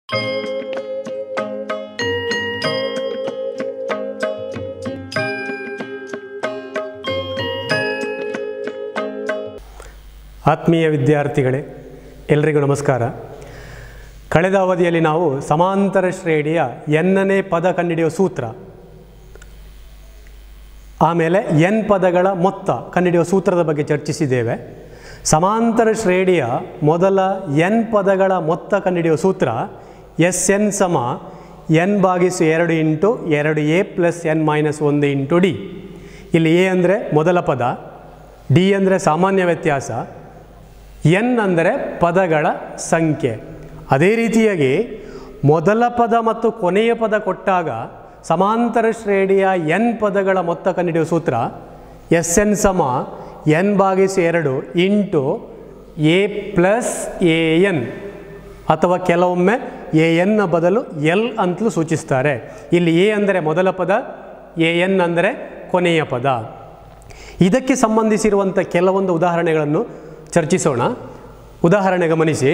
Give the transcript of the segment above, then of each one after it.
ಆತ್ಮೀಯ ವಿದ್ಯಾರ್ಥಿಗಳೇ ಎಲ್ರಿಗೂ ನಮಸ್ಕಾರ ಕಳೆದ ಅವಧಿಯಲ್ಲಿ ನಾವು ಸಮಾಂತರ ಶ್ರೇಣಿಯ ಎನ್ನನೇ ಪದ ಕಂಡುಹಿಡಿಯುವ ಸೂತ್ರ ಆಮೇಲೆ ಎನ್ ಪದಗಳ ಮೊತ್ತ ಕಂಡುಹಿಡಿಯುವ ಸೂತ್ರದ ಬಗ್ಗೆ ಚರ್ಚಿಸಿದ್ದೇವೆ ಸಮಾಂತರ ಶ್ರೇಣಿಯ ಮೊದಲ ಎನ್ ಪದಗಳ ಮೊತ್ತ ಕಂಡುಹಿಡಿಯುವ ಸೂತ್ರ ಎಸ್ ಎನ್ ಸಮ ಎನ್ ಭಾಗಿಸು ಎರಡು ಇಂಟು ಎರಡು ಎ ಪ್ಲಸ್ ಎನ್ ಮೈನಸ್ ಒಂದು ಇಂಟು ಡಿ ಇಲ್ಲಿ ಎ ಅಂದರೆ ಮೊದಲ ಪದ ಡಿ ಅಂದರೆ ಸಾಮಾನ್ಯ ವ್ಯತ್ಯಾಸ ಎನ್ ಅಂದರೆ ಪದಗಳ ಸಂಖ್ಯೆ ಅದೇ ರೀತಿಯಾಗಿ ಮೊದಲ ಪದ ಮತ್ತು ಕೊನೆಯ ಪದ ಕೊಟ್ಟಾಗ ಸಮಾಂತರ ಶ್ರೇಣಿಯ ಎನ್ ಪದಗಳ ಮೊತ್ತ ಕಂಡುಹಿಡಿಯುವ ಸೂತ್ರ ಎಸ್ ಎನ್ ಸಮ ಎನ್ ಭಾಗಿಸು ಎರಡು into A plus A N ಅಥವಾ ಕೆಲವೊಮ್ಮೆ ಎ ಎನ್ನ ಬದಲು ಎಲ್ ಅಂತಲೂ ಸೂಚಿಸ್ತಾರೆ ಇಲ್ಲಿ ಎ ಅಂದರೆ ಮೊದಲ ಪದ ಎ ಎನ್ ಅಂದರೆ ಕೊನೆಯ ಪದ ಇದಕ್ಕೆ ಸಂಬಂಧಿಸಿರುವಂಥ ಕೆಲವೊಂದು ಉದಾಹರಣೆಗಳನ್ನು ಚರ್ಚಿಸೋಣ ಉದಾಹರಣೆ ಗಮನಿಸಿ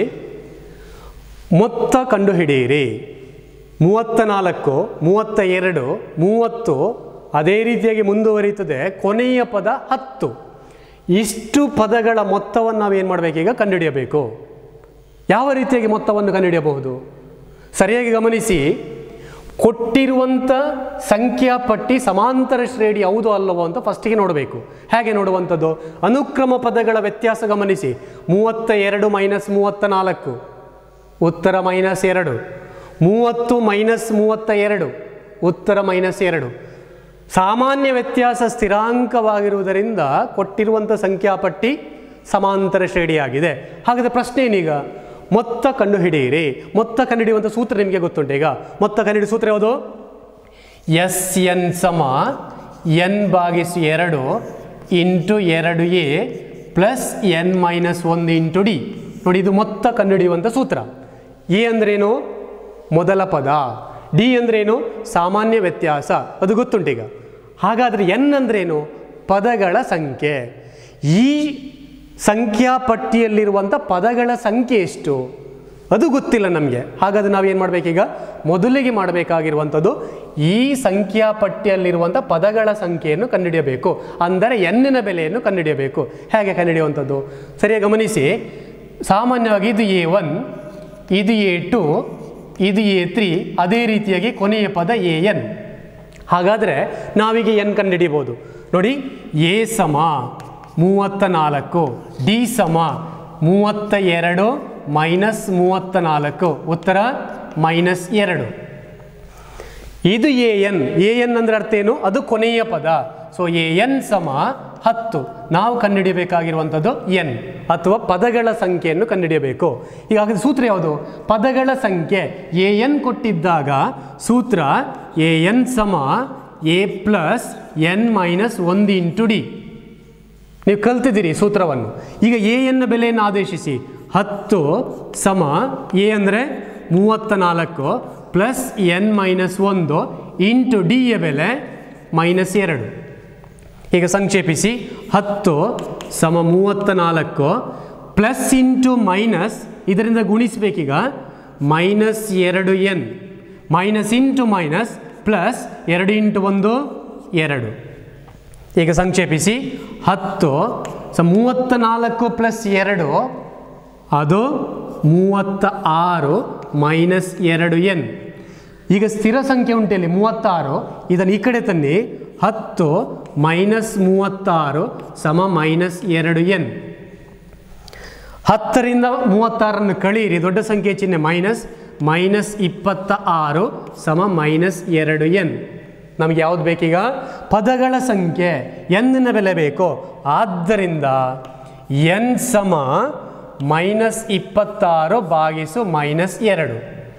ಮೊತ್ತ ಕಂಡುಹಿಡಿಯಿರಿ ಮೂವತ್ತ ನಾಲ್ಕು ಮೂವತ್ತ ಎರಡು ಮೂವತ್ತು ಅದೇ ರೀತಿಯಾಗಿ ಮುಂದುವರಿಯುತ್ತದೆ ಕೊನೆಯ ಪದ ಹತ್ತು ಇಷ್ಟು ಪದಗಳ ಮೊತ್ತವನ್ನು ನಾವೇನು ಮಾಡಬೇಕೀಗ ಕಂಡುಹಿಡಿಯಬೇಕು ಯಾವ ರೀತಿಯಾಗಿ ಮೊತ್ತವನ್ನು ಕಂಡುಹಿಡಿಯಬಹುದು ಸರಿಯಾಗಿ ಗಮನಿಸಿ ಕೊಟ್ಟಿರುವಂಥ ಸಂಖ್ಯಾ ಪಟ್ಟಿ ಸಮಾಂತರ ಶ್ರೇಣಿ ಹೌದು ಅಲ್ಲವೋ ಅಂತ ಫಸ್ಟಿಗೆ ನೋಡಬೇಕು ಹೇಗೆ ನೋಡುವಂಥದ್ದು ಅನುಕ್ರಮ ಪದಗಳ ವ್ಯತ್ಯಾಸ ಗಮನಿಸಿ ಮೂವತ್ತ ಎರಡು ಮೈನಸ್ ಮೂವತ್ತ ನಾಲ್ಕು ಉತ್ತರ ಮೈನಸ್ ಎರಡು ಮೂವತ್ತು ಮೈನಸ್ ಮೂವತ್ತ ಎರಡು ಉತ್ತರ ಮೈನಸ್ ಎರಡು ಸಾಮಾನ್ಯ ವ್ಯತ್ಯಾಸ ಸ್ಥಿರಾಂಕವಾಗಿರುವುದರಿಂದ ಕೊಟ್ಟಿರುವಂಥ ಸಂಖ್ಯಾಪಟ್ಟಿ ಸಮಾಂತರ ಶ್ರೇಣಿಯಾಗಿದೆ ಹಾಗಾದರೆ ಪ್ರಶ್ನೆ ಏನೀಗ ಮೊತ್ತ ಕಂಡುಹಿಡಿಯಿರಿ ಮೊತ್ತ ಕಂಡುಹಿಡಿಯುವಂಥ ಸೂತ್ರ ನಿಮಗೆ ಗೊತ್ತುಂಟು ಈಗ ಮೊತ್ತ ಕಂಡುಹಿಡಿಯುವ ಸೂತ್ರ ಯಾವುದು ಎಸ್ ಎನ್ ಸಮ ಎನ್ ಭಾಗಿಸು ಎರಡು ಇಂಟು ಎರಡು ಎ ಪ್ಲಸ್ ಎನ್ ಮೈನಸ್ ಒಂದು ಇಂಟು ಡಿ ನೋಡಿ ಇದು ಮೊತ್ತ ಕಂಡುಹಿಡಿಯುವಂಥ ಸೂತ್ರ ಎ ಅಂದ್ರೇನು ಮೊದಲ ಪದ ಡಿ ಅಂದ್ರೇನು ಸಾಮಾನ್ಯ ವ್ಯತ್ಯಾಸ ಅದು ಗೊತ್ತುಂಟೀಗ ಹಾಗಾದರೆ ಎನ್ ಅಂದ್ರೇನು ಪದಗಳ ಸಂಖ್ಯೆ ಈ ಸಂಖ್ಯಾ ಪಟ್ಟಿಯಲ್ಲಿರುವಂಥ ಪದಗಳ ಸಂಖ್ಯೆ ಎಷ್ಟು ಅದು ಗೊತ್ತಿಲ್ಲ ನಮಗೆ ಹಾಗಾದ್ರೆ ನಾವೇನು ಮಾಡಬೇಕೀಗ ಮೊದಲಿಗೆ ಮಾಡಬೇಕಾಗಿರುವಂಥದ್ದು ಈ ಸಂಖ್ಯಾ ಪಟ್ಟಿಯಲ್ಲಿರುವಂಥ ಪದಗಳ ಸಂಖ್ಯೆಯನ್ನು ಕಂಡುಹಿಡಿಯಬೇಕು ಅಂದರೆ ಎನ್ನಿನ ಬೆಲೆಯನ್ನು ಕಂಡುಹಿಡಿಯಬೇಕು ಹೇಗೆ ಕಂಡುಹಿಡಿಯುವಂಥದ್ದು ಸರಿಯಾಗಿ ಗಮನಿಸಿ ಸಾಮಾನ್ಯವಾಗಿ ಇದು ಎ ಒನ್ ಇದು ಎ ಟು ಇದು ಎ ತ್ರೀ ಅದೇ ರೀತಿಯಾಗಿ ಕೊನೆಯ ಪದ ಎ ಎನ್ ಹಾಗಾದರೆ ನಾವೀಗ ಎನ್ ಕಂಡುಹಿಡಿಬೋದು ನೋಡಿ ಎ ಸಮ ಮೂವತ್ತ ನಾಲ್ಕು ಡಿ ಸಮ ಮೂವತ್ತ ಎರಡು ಮೈನಸ್ ಮೂವತ್ತ ನಾಲ್ಕು ಉತ್ತರ ಮೈನಸ್ ಎರಡು ಇದು ಎ ಎನ್ ಎ ಎನ್ ಅಂದ್ರೆ ಅರ್ಥ ಏನು ಅದು ಕೊನೆಯ ಪದ ಸೊ ಎ ಎನ್ ಸಮ ಹತ್ತು ನಾವು ಕಂಡುಹಿಡಿಯಬೇಕಾಗಿರುವಂಥದ್ದು ಎನ್ ಅಥವಾ ಪದಗಳ ಸಂಖ್ಯೆಯನ್ನು ಕಂಡುಹಿಡಿಯಬೇಕು ಈಗ ಹಾಗಾದ್ರೆ ಸೂತ್ರ ಯಾವುದು ಪದಗಳ ಸಂಖ್ಯೆ ಎ ಎನ್ ಕೊಟ್ಟಿದ್ದಾಗ ಸೂತ್ರ ಎ ಎನ್ ಸಮ ಎ ಪ್ಲಸ್ ಎನ್ ಮೈನಸ್ ಒಂದು ಇಂಟು ಡಿ ನೀವು ಕಲ್ತಿದ್ದೀರಿ ಸೂತ್ರವನ್ನು ಈಗ ಎ ಎನ್ನ ಬೆಲೆಯನ್ನು ಆದೇಶಿಸಿ ಹತ್ತು ಸಮ ಎ ಅಂದರೆ ಮೂವತ್ತ ನಾಲ್ಕು ಪ್ಲಸ್ ಎನ್ ಮೈನಸ್ ಒಂದು ಇಂಟು ಡಿ ಯ ಬೆಲೆ ಮೈನಸ್ ಎರಡು ಈಗ ಸಂಕ್ಷೇಪಿಸಿ ಹತ್ತು ಸಮ ಮೂವತ್ತ ನಾಲ್ಕು ಪ್ಲಸ್ ಇಂಟು ಮೈನಸ್ ಇದರಿಂದ ಗುಣಿಸಬೇಕೀಗ ಮೈನಸ್ ಎರಡು N minus into minus plus ಎರಡು ಇಂಟು ಒಂದು ಎರಡು ಈಗ ಸಂಕ್ಷೇಪಿಸಿ ಹತ್ತು ಸ ಮೂವತ್ತ ನಾಲ್ಕು ಪ್ಲಸ್ ಎರಡು ಅದು ಮೂವತ್ತ ಆರು ಮೈನಸ್ ಎರಡು ಎನ್ ಈಗ ಸ್ಥಿರ ಸಂಖ್ಯೆ ಉಂಟಲ್ಲಿ ಮೂವತ್ತಾರು ಇದನ್ನು ಈ ಕಡೆ ತನ್ನಿ ಹತ್ತು ಮೈನಸ್ ಮೂವತ್ತಾರು ಸಮ ಮೈನಸ್ ಎರಡು ಎನ್ ಹತ್ತರಿಂದ ಮೂವತ್ತಾರನ್ನು ಕಳೀರಿ ದೊಡ್ಡ ಸಂಖ್ಯೆ ಚಿಹ್ನೆ ಮೈನಸ್ ಮೈನಸ್ ಇಪ್ಪತ್ತ ಆರು ಸಮ ಮೈನಸ್ ಎರಡು ಎನ್ ನಮಗೆ ಯಾವುದು ಬೇಕೀಗ ಪದಗಳ ಸಂಖ್ಯೆ ಎನ್ನಿನ ಬೆಲೆ ಬೇಕು ಆದ್ದರಿಂದ ಎನ್ ಸಮ ಮೈನಸ್ ಇಪ್ಪತ್ತಾರು ಭಾಗಿಸು ಮೈನಸ್ ಎರಡು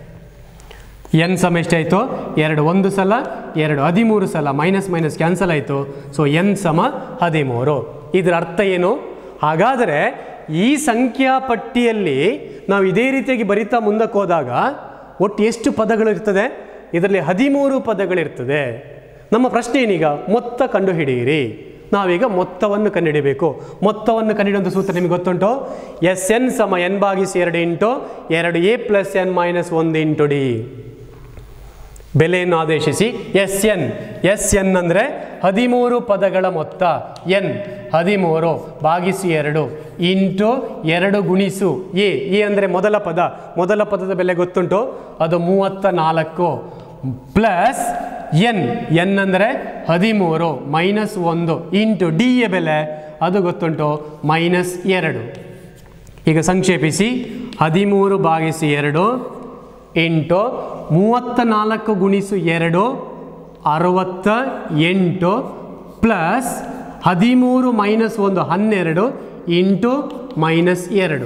ಎನ್ ಸಮ ಎಷ್ಟಾಯಿತು ಎರಡು ಒಂದು ಸಲ ಎರಡು ಹದಿಮೂರು ಸಲ ಮೈನಸ್ ಮೈನಸ್ ಕ್ಯಾನ್ಸಲ್ ಆಯಿತು ಸೊ ಎನ್ ಸಮ ಹದಿಮೂರು ಇದರ ಅರ್ಥ ಏನು ಹಾಗಾದರೆ ಈ ಸಂಖ್ಯಾ ಪಟ್ಟಿಯಲ್ಲಿ ನಾವು ಇದೇ ರೀತಿಯಾಗಿ ಬರಿತಾ ಮುಂದಕ್ಕೆ ಹೋದಾಗ ಒಟ್ಟು ಎಷ್ಟು ಪದಗಳಿರ್ತದೆ ಇದರಲ್ಲಿ ಹದಿಮೂರು ಪದಗಳಿರ್ತದೆ ನಮ್ಮ ಪ್ರಶ್ನೆ ಏನೀಗ ಮೊತ್ತ ಕಂಡುಹಿಡಿಯಿರಿ ನಾವೀಗ ಮೊತ್ತವನ್ನು ಕಂಡುಹಿಡಿಯಬೇಕು ಮೊತ್ತವನ್ನು ಕಂಡುಹಿಡಿಯುವಂಥ ಸೂತ್ರ ನಿಮಗೆ ಗೊತ್ತುಂಟು ಎಸ್ ಎನ್ ಸಮ ಎನ್ ಭಾಗಿಸಿ ಎರಡು ಇಂಟು ಎರಡು ಎ ಪ್ಲಸ್ ಎನ್ ಮೈನಸ್ ಒಂದು ಇಂಟು ಡಿ ಬೆಲೆಯನ್ನು ಆದೇಶಿಸಿ ಎಸ್ ಎನ್ ಎಸ್ ಎನ್ ಅಂದರೆ ಹದಿಮೂರು ಪದಗಳ ಮೊತ್ತ ಎನ್ ಹದಿಮೂರು ಭಾಗಿಸಿ ಎರಡು ಇಂಟು ಎರಡು ಗುಣಿಸು ಎ ಎ ಅಂದರೆ ಮೊದಲ ಪದ ಮೊದಲ ಪದದ ಬೆಲೆ ಗೊತ್ತುಂಟು ಅದು ಮೂವತ್ತ ನಾಲ್ಕು ಪ್ಲಸ್ ಎನ್ ಎನ್ ಅಂದರೆ ಹದಿಮೂರು ಮೈನಸ್ ಒಂದು ಇಂಟು ಡಿ ಯ ಬೆಲೆ ಅದು ಗೊತ್ತುಂಟು ಮೈನಸ್ ಎರಡು ಈಗ ಸಂಕ್ಷೇಪಿಸಿ ಹದಿಮೂರು ಭಾಗಿಸಿ ಎರಡು ಇಂಟು ಮೂವತ್ತ ನಾಲ್ಕು ಗುಣಿಸು ಎರಡು ಅರವತ್ತ ಎಂಟು ಪ್ಲಸ್ ಹದಿಮೂರು ಮೈನಸ್ ಒಂದು ಹನ್ನೆರಡು ಇಂಟು ಮೈನಸ್ ಎರಡು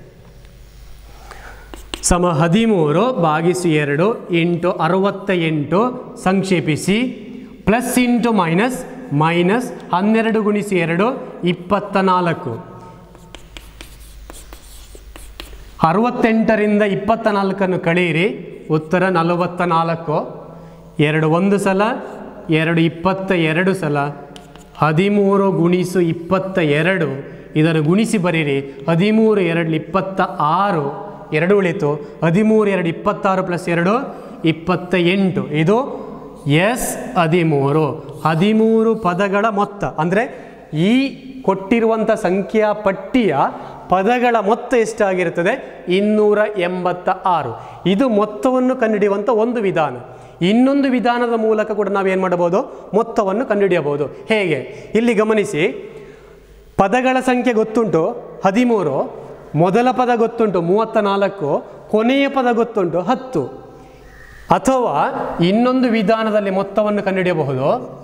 ಸಮ ಹದಿಮೂರು ಭಾಗಿಸಿ ಎರಡು ಇಂಟು ಅರವತ್ತ ಎಂಟು ಸಂಕ್ಷೇಪಿಸಿ ಪ್ಲಸ್ ಇಂಟು ಮೈನಸ್ ಮೈನಸ್ ಹನ್ನೆರಡು ಗುಣಿಸಿ ಎರಡು ಇಪ್ಪತ್ತ ನಾಲ್ಕು ಅರವತ್ತೆಂಟರಿಂದ ಇಪ್ಪತ್ತ ನಾಲ್ಕನ್ನು ಕಳೆಯಿರಿ ಉತ್ತರ ನಲವತ್ತ ನಾಲ್ಕು ಎರಡು ಒಂದು ಸಲ ಎರಡು ಇಪ್ಪತ್ತ ಎರಡು ಸಲ ಹದಿಮೂರು ಗುಣಿಸು ಇಪ್ಪತ್ತ ಎರಡು ಇದನ್ನು ಗುಣಿಸಿ ಬರೀರಿ ಹದಿಮೂರು ಎರಡು ಇಪ್ಪತ್ತ ಆರು ಎರಡು ಉಳಿತು ಹದಿಮೂರು ಎರಡು ಇಪ್ಪತ್ತಾರು ಪ್ಲಸ್ ಎರಡು ಇಪ್ಪತ್ತ ಎಂಟು ಇದು ಎಸ್ ಹದಿಮೂರು ಹದಿಮೂರು ಪದಗಳ ಮೊತ್ತ ಅಂದರೆ ಈ ಕೊಟ್ಟಿರುವಂಥ ಸಂಖ್ಯಾ ಪಟ್ಟಿಯ ಪದಗಳ ಮೊತ್ತ ಎಷ್ಟಾಗಿರುತ್ತದೆ ಇನ್ನೂರ ಎಂಬತ್ತ ಆರು ಇದು ಮೊತ್ತವನ್ನು ಕಂಡುಹಿಡಿಯುವಂಥ ಒಂದು ವಿಧಾನ ಇನ್ನೊಂದು ವಿಧಾನದ ಮೂಲಕ ಕೂಡ ನಾವೇನು ಮಾಡಬಹುದು ಮೊತ್ತವನ್ನು ಕಂಡುಹಿಡಿಯಬಹುದು ಹೇಗೆ ಇಲ್ಲಿ ಗಮನಿಸಿ ಪದಗಳ ಸಂಖ್ಯೆ ಗೊತ್ತುಂಟು ಹದಿಮೂರು ಮೊದಲ ಪದ ಗೊತ್ತುಂಟು ಮೂವತ್ತ ನಾಲ್ಕು ಕೊನೆಯ ಪದ ಗೊತ್ತುಂಟು ಹತ್ತು ಅಥವಾ ಇನ್ನೊಂದು ವಿಧಾನದಲ್ಲಿ ಮೊತ್ತವನ್ನು ಕಂಡುಹಿಡಿಯಬಹುದು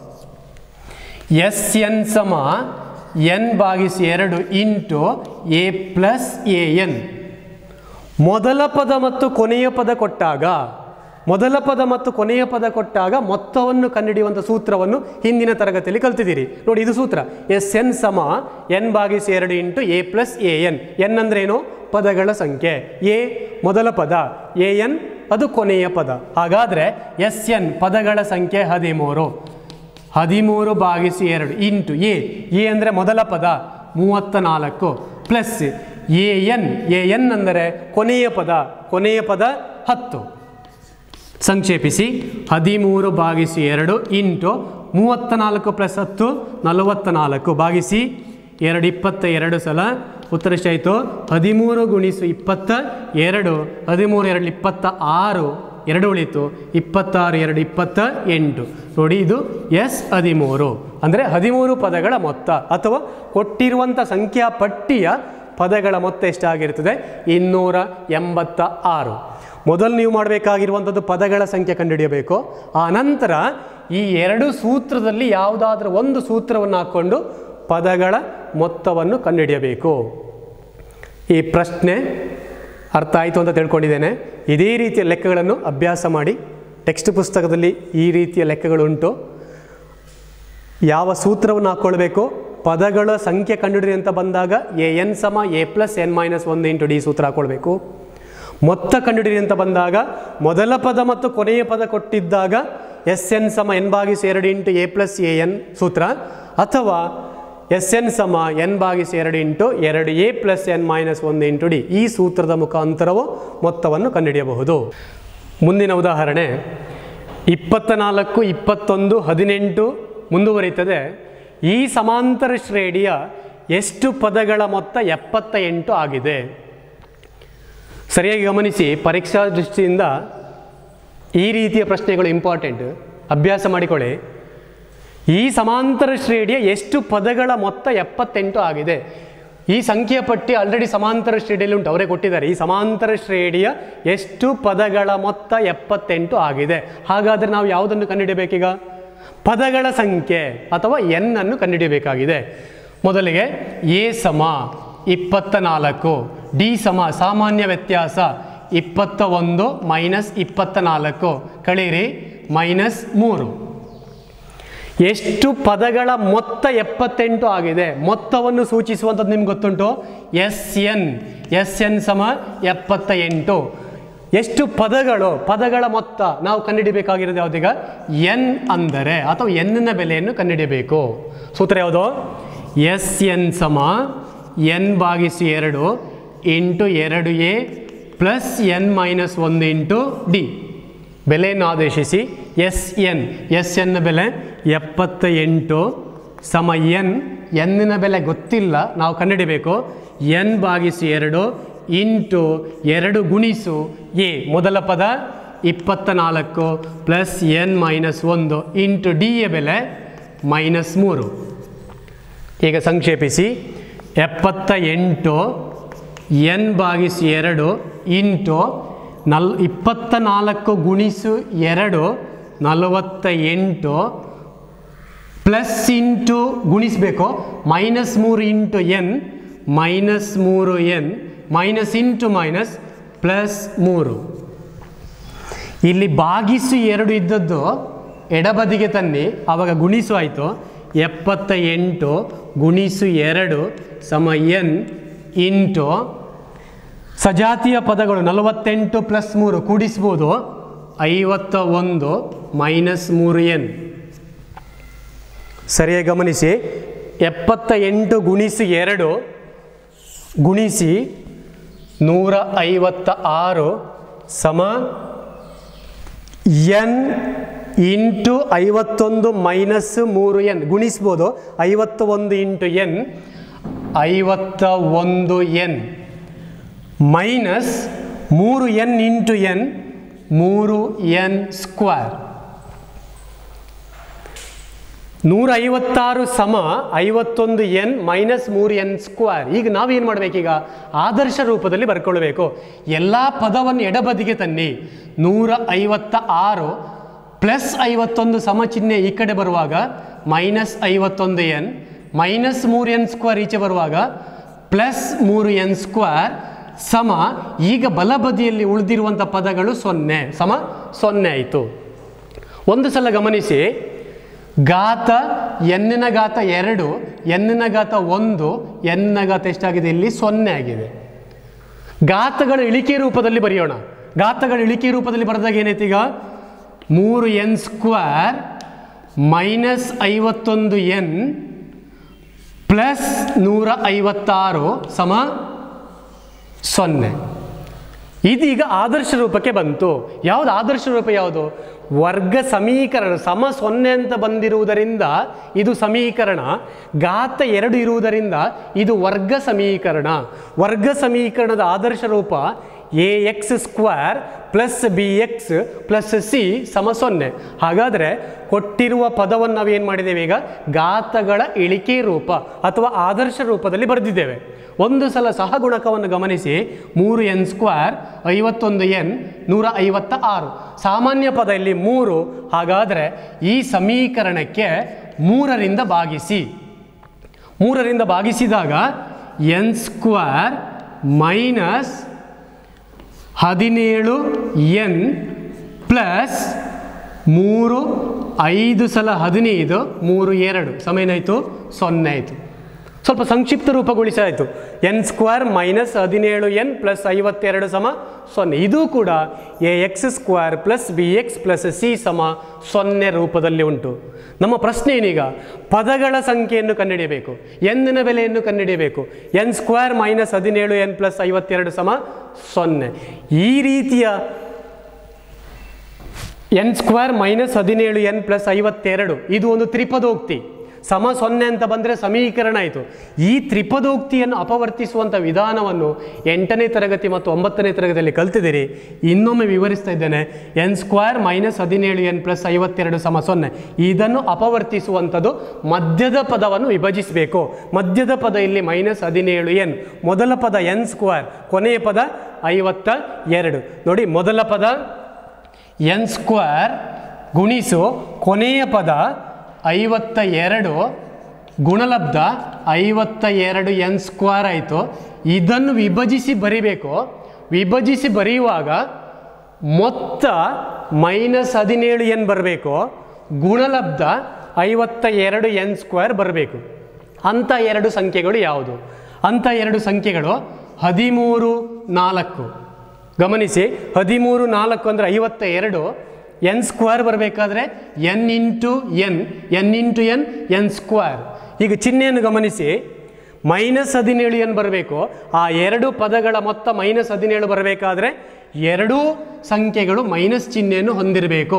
ಎಸ್ ಎನ್ ಸಮ ಎನ್ ಭಾಗಿಸಿ ಎರಡು into A plus A n ಮೊದಲ ಪದ ಮತ್ತು ಕೊನೆಯ ಪದ ಕೊಟ್ಟಾಗ ಮೊದಲ ಪದ ಮತ್ತು ಕೊನೆಯ ಪದ ಕೊಟ್ಟಾಗ ಮೊತ್ತವನ್ನು ಕಂಡುಹಿಡಿಯುವಂಥ ಸೂತ್ರವನ್ನು ಹಿಂದಿನ ತರಗತಿಯಲ್ಲಿ ಕಲ್ತಿದ್ದೀರಿ ನೋಡಿ ಇದು ಸೂತ್ರ ಎಸ್ ಎನ್ ಸಮ ಎನ್ ಭಾಗಿಸಿ ಎರಡು into A plus A n n ಅಂದ್ರೆ ಏನು ಪದಗಳ ಸಂಖ್ಯೆ ಎ ಮೊದಲ ಪದ ಎ ಎನ್ ಅದು ಕೊನೆಯ ಪದ ಹಾಗಾದರೆ ಎಸ್ ಎನ್ ಪದಗಳ ಸಂಖ್ಯೆ ಹದಿಮೂರು ಹದಿಮೂರು ಭಾಗಿಸಿ ಎರಡು ಇಂಟು ಎ ಎ ಅಂದರೆ ಮೊದಲ ಪದ ಮೂವತ್ತ ನಾಲ್ಕು plus A n a n ಅಂದರೆ ಕೊನೆಯ ಪದ ಕೊನೆಯ ಪದ ಹತ್ತು ಸಂಕ್ಷೇಪಿಸಿ ಹದಿಮೂರು ಭಾಗಿಸಿ ಎರಡು ಇಂಟು ಮೂವತ್ತ ನಾಲ್ಕು ಪ್ಲಸ್ ಹತ್ತು ನಲವತ್ತ ನಾಲ್ಕು ಭಾಗಿಸಿ ಎರಡು ಇಪ್ಪತ್ತ ಎರಡು ಸಲ ಉತ್ತರ ಎಷ್ಟಾಯಿತು ಹದಿಮೂರು ಗುಣಿಸು ಇಪ್ಪತ್ತ ಎರಡು ಹದಿಮೂರು ಎರಡು ಇಪ್ಪತ್ತ ಆರು ಎರಡು ಉಳಿತು ಇಪ್ಪತ್ತಾರು ಎರಡು ಇಪ್ಪತ್ತ ಎಂಟು ನೋಡಿ ಇದು ಎಸ್ ಹದಿಮೂರು ಅಂದರೆ ಹದಿಮೂರು ಪದಗಳ ಮೊತ್ತ ಅಥವಾ ಕೊಟ್ಟಿರುವಂಥ ಸಂಖ್ಯಾ ಪಟ್ಟಿಯ ಪದಗಳ ಮೊತ್ತ ಎಷ್ಟಾಗಿರ್ತದೆ ಇನ್ನೂರ ಎಂಬತ್ತ ಆರು ಮೊದಲು ನೀವು ಮಾಡಬೇಕಾಗಿರುವಂಥದ್ದು ಪದಗಳ ಸಂಖ್ಯೆ ಕಂಡುಹಿಡಿಯಬೇಕು ಆ ನಂತರ ಈ ಎರಡು ಸೂತ್ರದಲ್ಲಿ ಯಾವುದಾದ್ರೂ ಒಂದು ಸೂತ್ರವನ್ನು ಹಾಕ್ಕೊಂಡು ಪದಗಳ ಮೊತ್ತವನ್ನು ಕಂಡುಹಿಡಿಯಬೇಕು ಈ ಪ್ರಶ್ನೆ ಅರ್ಥ ಆಯಿತು ಅಂತ ತಿಳ್ಕೊಂಡಿದ್ದೇನೆ ಇದೇ ರೀತಿಯ ಲೆಕ್ಕಗಳನ್ನು ಅಭ್ಯಾಸ ಮಾಡಿ ಟೆಕ್ಸ್ಟ್ ಪುಸ್ತಕದಲ್ಲಿ ಈ ರೀತಿಯ ಲೆಕ್ಕಗಳುಂಟು ಯಾವ ಸೂತ್ರವನ್ನು ಹಾಕ್ಕೊಳ್ಬೇಕು ಪದಗಳ ಸಂಖ್ಯೆ ಕಂಡುಹಿಡಿ ಅಂತ ಬಂದಾಗ ಎ ಎನ್ ಸಮ ಎ ಪ್ಲಸ್ ಎನ್ ಮೈನಸ್ ಒಂದು ಇಂಟು ಡಿ ಸೂತ್ರ ಹಾಕ್ಕೊಳ್ಬೇಕು ಮೊತ್ತ ಕಂಡುಹಿಡಿ ಅಂತ ಬಂದಾಗ ಮೊದಲ ಪದ ಮತ್ತು ಕೊನೆಯ ಪದ ಕೊಟ್ಟಿದ್ದಾಗ ಎಸ್ ಎನ್ ಸಮ ಎನ್ ಭಾಗಿಸಿ ಎರಡು into A plus A n ಸೂತ್ರ ಅಥವಾ ಎಸ್ ಎನ್ ಸಮ ಎನ್ ಭಾಗಿಸಿ ಎರಡು ಇಂಟು ಎರಡು ಎ ಪ್ಲಸ್ ಎನ್ ಮೈನಸ್ ಒಂದು ಇಂಟು ಡಿ ಈ ಸೂತ್ರದ ಮುಖಾಂತರವು ಮೊತ್ತವನ್ನು ಕಂಡುಹಿಡಿಯಬಹುದು ಮುಂದಿನ ಉದಾಹರಣೆ ಇಪ್ಪತ್ತ ನಾಲ್ಕು ಇಪ್ಪತ್ತೊಂದು ಹದಿನೆಂಟು ಮುಂದುವರಿಯುತ್ತದೆ ಈ ಸಮಾಂತರ ಶ್ರೇಣಿಯ ಎಷ್ಟು ಪದಗಳ ಮೊತ್ತ ಎಪ್ಪತ್ತ ಎಂಟು ಆಗಿದೆ ಸರಿಯಾಗಿ ಗಮನಿಸಿ ಪರೀಕ್ಷಾ ದೃಷ್ಟಿಯಿಂದ ಈ ರೀತಿಯ ಪ್ರಶ್ನೆಗಳು ಇಂಪಾರ್ಟೆಂಟ್ ಅಭ್ಯಾಸ ಮಾಡಿಕೊಳ್ಳಿ ಈ ಸಮಾಂತರ ಶ್ರೇಣಿಯ ಎಷ್ಟು ಪದಗಳ ಮೊತ್ತ ಎಪ್ಪತ್ತೆಂಟು ಆಗಿದೆ ಈ ಸಂಖ್ಯೆಯ ಪಟ್ಟಿ ಆಲ್ರೆಡಿ ಸಮಾಂತರ ಶ್ರೇಣಿಯಲ್ಲಿ ಉಂಟು ಅವರೇ ಕೊಟ್ಟಿದ್ದಾರೆ ಈ ಸಮಾಂತರ ಶ್ರೇಣಿಯ ಎಷ್ಟು ಪದಗಳ ಮೊತ್ತ ಎಪ್ಪತ್ತೆಂಟು ಆಗಿದೆ ಹಾಗಾದರೆ ನಾವು ಯಾವುದನ್ನು ಕಂಡುಹಿಡಿಯಬೇಕೀಗ ಪದಗಳ ಸಂಖ್ಯೆ ಅಥವಾ ಎನ್ ಅನ್ನು ಕಂಡುಹಿಡಿಯಬೇಕಾಗಿದೆ ಮೊದಲಿಗೆ ಎ ಸಮ ಇಪ್ಪತ್ತ ನಾಲ್ಕು ಡಿ ಸಮ ಸಾಮಾನ್ಯ ವ್ಯತ್ಯಾಸ ಇಪ್ಪತ್ತ ಒಂದು ಮೈನಸ್ ಇಪ್ಪತ್ತ ನಾಲ್ಕು ಕಳೀರಿ ಮೈನಸ್ ಮೂರು ಎಷ್ಟು ಪದಗಳ ಮೊತ್ತ ಎಪ್ಪತ್ತೆಂಟು ಆಗಿದೆ ಮೊತ್ತವನ್ನು ಸೂಚಿಸುವಂಥದ್ದು ನಿಮ್ಗೆ ಗೊತ್ತುಂಟು ಎಸ್ ಎನ್ ಎಸ್ ಎನ್ ಸಮ ಎಪ್ಪತ್ತ ಎಂಟು ಎಷ್ಟು ಪದಗಳು ಪದಗಳ ಮೊತ್ತ ನಾವು ಕಂಡುಹಿಡಿಬೇಕಾಗಿರೋದು ಯಾವುದೀಗ ಎನ್ ಅಂದರೆ ಅಥವಾ ಎನ್ನ ಬೆಲೆಯನ್ನು ಕಂಡುಹಿಡಿಯಬೇಕು ಸೂತ್ರ ಯಾವುದು ಎಸ್ ಎನ್ ಸಮ ಎನ್ ಭಾಗಿಸಿ ಎರಡು ಇಂಟು ಎರಡು ಎ ಪ್ಲಸ್ ಎನ್ ಮೈನಸ್ ಒಂದು ಇಂಟು ಡಿ ಬೆಲೆಯನ್ನು ಆದೇಶಿಸಿ ಎಸ್ ಎನ್ ಎಸ್ ಎನ್ನ ಬೆಲೆ ಎಪ್ಪತ್ತ ಎಂಟು ಸಮ ಎನ್ ಎನ್ನಿನ ಬೆಲೆ ಗೊತ್ತಿಲ್ಲ ನಾವು ಕಂಡುಹಿಡಿಬೇಕು ಎನ್ ಭಾಗಿಸಿ ಎರಡು ಇಂಟು ಎರಡು ಗುಣಿಸು ಎ ಮೊದಲ ಪದ ಇಪ್ಪತ್ತ ನಾಲ್ಕು ಪ್ಲಸ್ ಎನ್ ಮೈನಸ್ ಒಂದು ಇಂಟು ಡಿ ಯ ಬೆಲೆ ಮೈನಸ್ ಮೂರು ಈಗ ಸಂಕ್ಷೇಪಿಸಿ ಎಪ್ಪತ್ತ ಎಂಟು ಎನ್ ಭಾಗಿಸಿ ಎರಡು ಇಂಟು ನಲ್ ಇಪ್ಪತ್ತ ನಾಲ್ಕು ಗುಣಿಸು ಎರಡು ನಲವತ್ತ ಎಂಟು ಪ್ಲಸ್ ಇಂಟು ಗುಣಿಸಬೇಕು ಮೈನಸ್ ಮೂರು ಇಂಟು ಎನ್ ಮೈನಸ್ ಮೂರು n minus into minus plus ಮೂರು ಇಲ್ಲಿ ಭಾಗಿಸು ಎರಡು ಇದ್ದದ್ದು ಎಡಬದಿಗೆ ತನ್ನಿ ಆವಾಗ ಗುಣಿಸು ಆಯಿತು ಎಪ್ಪತ್ತ ಎಂಟು ಗುಣಿಸು ಎರಡು ಸಮ ಎನ್ ಇಂಟು ಸಜಾತಿಯ ಪದಗಳು ನಲವತ್ತೆಂಟು ಪ್ಲಸ್ ಮೂರು ಕೂಡಿಸ್ಬೋದು ಐವತ್ತ ಒಂದು ಮೈನಸ್ ಮೂರು ಎನ್ ಸರಿಯಾಗಿ ಗಮನಿಸಿ ಎಪ್ಪತ್ತ ಎಂಟು ಗುಣಿಸಿ ಎರಡು ಗುಣಿಸಿ ನೂರ ಐವತ್ತ ಆರು ಸಮ ಎನ್ ಇಂಟು ಐವತ್ತೊಂದು ಮೈನಸ್ ಮೂರು ಎನ್ ಗುಣಿಸ್ಬೋದು ಐವತ್ತ ಒಂದು ಇಂಟು ಎನ್ ಐವತ್ತ ಒಂದು ಎನ್ ಮೈನಸ್ ಮೂರು ಎನ್ ಇಂಟು ಎನ್ ಮೂರು ಎನ್ ಸ್ಕ್ವೇರ್ ನೂರ ಐವತ್ತಾರು ಸಮ ಐವತ್ತೊಂದು ಎನ್ ಮೈನಸ್ ಮೂರು ಎನ್ ಸ್ಕ್ವೇರ್ ಈಗ ನಾವೇನು ಮಾಡಬೇಕೀಗ ಆದರ್ಶ ರೂಪದಲ್ಲಿ ಬರ್ಕೊಳ್ಬೇಕು ಎಲ್ಲ ಪದವನ್ನು ಎಡಬದಿಗೆ ತನ್ನಿ ನೂರ ಐವತ್ತ ಆರು ಪ್ಲಸ್ ಐವತ್ತೊಂದು ಸಮ ಚಿಹ್ನೆ ಈ ಕಡೆ ಬರುವಾಗ ಮೈನಸ್ ಐವತ್ತೊಂದು ಎನ್ ಮೈನಸ್ ಮೂರು ಎನ್ ಸ್ಕ್ವೇರ್ ಈಚೆ ಬರುವಾಗ ಪ್ಲಸ್ ಮೂರು ಎನ್ ಸ್ಕ್ವೇರ್ ಸಮ ಈಗ ಬಲಬದಿಯಲ್ಲಿ ಉಳಿದಿರುವಂಥ ಪದಗಳು ಸೊನ್ನೆ ಸಮ ಸೊನ್ನೆ ಆಯಿತು ಒಂದು ಸಲ ಗಮನಿಸಿ ಘಾತ ಎನ್ನಿನ ಘಾತ ಎರಡು ಎನ್ನಿನ ಘಾತ ಒಂದು ಎನ್ನ ಘಾತ ಎಷ್ಟಾಗಿದೆ ಇಲ್ಲಿ ಸೊನ್ನೆ ಆಗಿದೆ ಘಾತಗಳ ಇಳಿಕೆ ರೂಪದಲ್ಲಿ ಬರೆಯೋಣ ಘಾತಗಳ ಇಳಿಕೆ ರೂಪದಲ್ಲಿ ಬರೆದಾಗ ಏನಾಯ್ತು ಈಗ ಮೂರು ಎನ್ ಸ್ಕ್ವೇರ್ ಮೈನಸ್ ಐವತ್ತೊಂದು ಎನ್ ಪ್ಲಸ್ ನೂರ ಐವತ್ತಾರು ಸಮ ಸೊನ್ನೆ ಇದೀಗ ಆದರ್ಶ ರೂಪಕ್ಕೆ ಬಂತು ಯಾವುದು ಆದರ್ಶ ರೂಪ ಯಾವುದು ವರ್ಗ ಸಮೀಕರಣ ಸಮ ಸೊನ್ನೆ ಅಂತ ಬಂದಿರುವುದರಿಂದ ಇದು ಸಮೀಕರಣ ಘಾತ ಎರಡು ಇರುವುದರಿಂದ ಇದು ವರ್ಗ ಸಮೀಕರಣ ವರ್ಗ ಸಮೀಕರಣದ ಆದರ್ಶ ರೂಪ a x square plus b x plus c ಸಮ ಸೊನ್ನೆ ಹಾಗಾದರೆ ಕೊಟ್ಟಿರುವ ಪದವನ್ನು ನಾವೇನು ಮಾಡಿದ್ದೇವೆ ಈಗ ಘಾತಗಳ ಇಳಿಕೆ ರೂಪ ಅಥವಾ ಆದರ್ಶ ರೂಪದಲ್ಲಿ ಬರೆದಿದ್ದೇವೆ ಒಂದು ಸಲ ಸಹಗುಣಕವನ್ನು ಗಮನಿಸಿ ಮೂರು ಎನ್ ಸ್ಕ್ವೇರ್ ಐವತ್ತೊಂದು ಎನ್ ನೂರ ಐವತ್ತ ಆರು ಸಾಮಾನ್ಯ ಪದ ಇಲ್ಲಿ ಮೂರು ಹಾಗಾದರೆ ಈ ಸಮೀಕರಣಕ್ಕೆ ಮೂರರಿಂದ ಭಾಗಿಸಿ ಮೂರರಿಂದ ಭಾಗಿಸಿದಾಗ ಎನ್ ಸ್ಕ್ವೇರ್ ಮೈನಸ್ ಹದಿನೇಳು ಎನ್ ಪ್ಲಸ್ ಮೂರು ಐದು ಸಲ ಹದಿನೈದು ಮೂರು ಎರಡು ಸಮ ಏನಾಯಿತು ಸೊನ್ನೆ ಆಯಿತು ಸ್ವಲ್ಪ ಸಂಕ್ಷಿಪ್ತ ರೂಪಗೊಳಿಸಾಯಿತು ಎನ್ ಸ್ಕ್ವೇರ್ ಮೈನಸ್ ಹದಿನೇಳು ಎನ್ ಪ್ಲಸ್ ಐವತ್ತೆರಡು ಸಮ ಸೊನ್ನೆ ಇದು ಕೂಡ a x square plus b x plus c ಸಮ ಸೊನ್ನೆ ರೂಪದಲ್ಲಿ ಉಂಟು ನಮ್ಮ ಪ್ರಶ್ನೆ ಏನೀಗ ಪದಗಳ ಸಂಖ್ಯೆಯನ್ನು ಕಂಡುಹಿಡಿಯಬೇಕು ಎನ್ನಿನ ಬೆಲೆಯನ್ನು ಕಂಡುಹಿಡಿಯಬೇಕು ಎನ್ ಸ್ಕ್ವೇರ್ ಮೈನಸ್ ಹದಿನೇಳು ಎನ್ ಪ್ಲಸ್ ಐವತ್ತೆರಡು ಸಮ ಸೊನ್ನೆ ಈ ರೀತಿಯ ಎನ್ ಸ್ಕ್ವೇರ್ ಮೈನಸ್ ಹದಿನೇಳು ಎನ್ ಪ್ಲಸ್ ಐವತ್ತೆರಡು ಇದು ಒಂದು ತ್ರಿಪದೋಕ್ತಿ ಸಮ ಸೊನ್ನೆ ಅಂತ ಬಂದರೆ ಸಮೀಕರಣ ಆಯಿತು ಈ ತ್ರಿಪದೋಕ್ತಿಯನ್ನು ಅಪವರ್ತಿಸುವಂಥ ವಿಧಾನವನ್ನು ಎಂಟನೇ ತರಗತಿ ಮತ್ತು ಒಂಬತ್ತನೇ ತರಗತಿಯಲ್ಲಿ ಕಲ್ತಿದ್ದೀರಿ ಇನ್ನೊಮ್ಮೆ ವಿವರಿಸ್ತಾ ಇದ್ದೇನೆ ಎನ್ ಸ್ಕ್ವೇರ್ ಮೈನಸ್ ಹದಿನೇಳು ಎನ್ ಪ್ಲಸ್ ಐವತ್ತೆರಡು ಸಮ ಸೊನ್ನೆ ಇದನ್ನು ಅಪವರ್ತಿಸುವಂಥದ್ದು ಮಧ್ಯದ ಪದವನ್ನು ವಿಭಜಿಸಬೇಕು ಮಧ್ಯದ ಪದ ಇಲ್ಲಿ ಮೈನಸ್ ಹದಿನೇಳು ಎನ್ ಮೊದಲ ಪದ ಎನ್ ಸ್ಕ್ವೇರ್ ಕೊನೆಯ ಪದ ಐವತ್ತ ಎರಡು ನೋಡಿ ಮೊದಲ ಪದ ಎನ್ ಸ್ಕ್ವೇರ್ ಗುಣಿಸು ಕೊನೆಯ ಪದ ಐವತ್ತ ಎರಡು ಗುಣಲಬ್ಧ ಐವತ್ತ ಎರಡು ಎನ್ ಸ್ಕ್ವೇರ್ ಆಯಿತು ಇದನ್ನು ವಿಭಜಿಸಿ ಬರಿಬೇಕು ವಿಭಜಿಸಿ ಬರೆಯುವಾಗ ಮೊತ್ತ ಮೈನಸ್ ಹದಿನೇಳು ಎನ್ ಬರಬೇಕು ಗುಣಲಬ್ಧ ಐವತ್ತ ಎರಡು ಎನ್ ಸ್ಕ್ವೇರ್ ಬರಬೇಕು ಅಂಥ ಎರಡು ಸಂಖ್ಯೆಗಳು ಯಾವುದು ಅಂಥ ಎರಡು ಸಂಖ್ಯೆಗಳು ಹದಿಮೂರು ನಾಲ್ಕು ಗಮನಿಸಿ ಹದಿಮೂರು ನಾಲ್ಕು ಅಂದರೆ ಐವತ್ತ ಎರಡು ಎನ್ ಸ್ಕ್ವೇರ್ ಬರಬೇಕಾದ್ರೆ n into n n into n n square ಈಗ ಚಿಹ್ನೆಯನ್ನು ಗಮನಿಸಿ ಮೈನಸ್ ಹದಿನೇಳು ಎನ್ ಬರಬೇಕು ಆ ಎರಡು ಪದಗಳ ಮೊತ್ತ ಮೈನಸ್ ಹದಿನೇಳು ಬರಬೇಕಾದ್ರೆ ಎರಡೂ ಸಂಖ್ಯೆಗಳು ಮೈನಸ್ ಚಿಹ್ನೆಯನ್ನು ಹೊಂದಿರಬೇಕು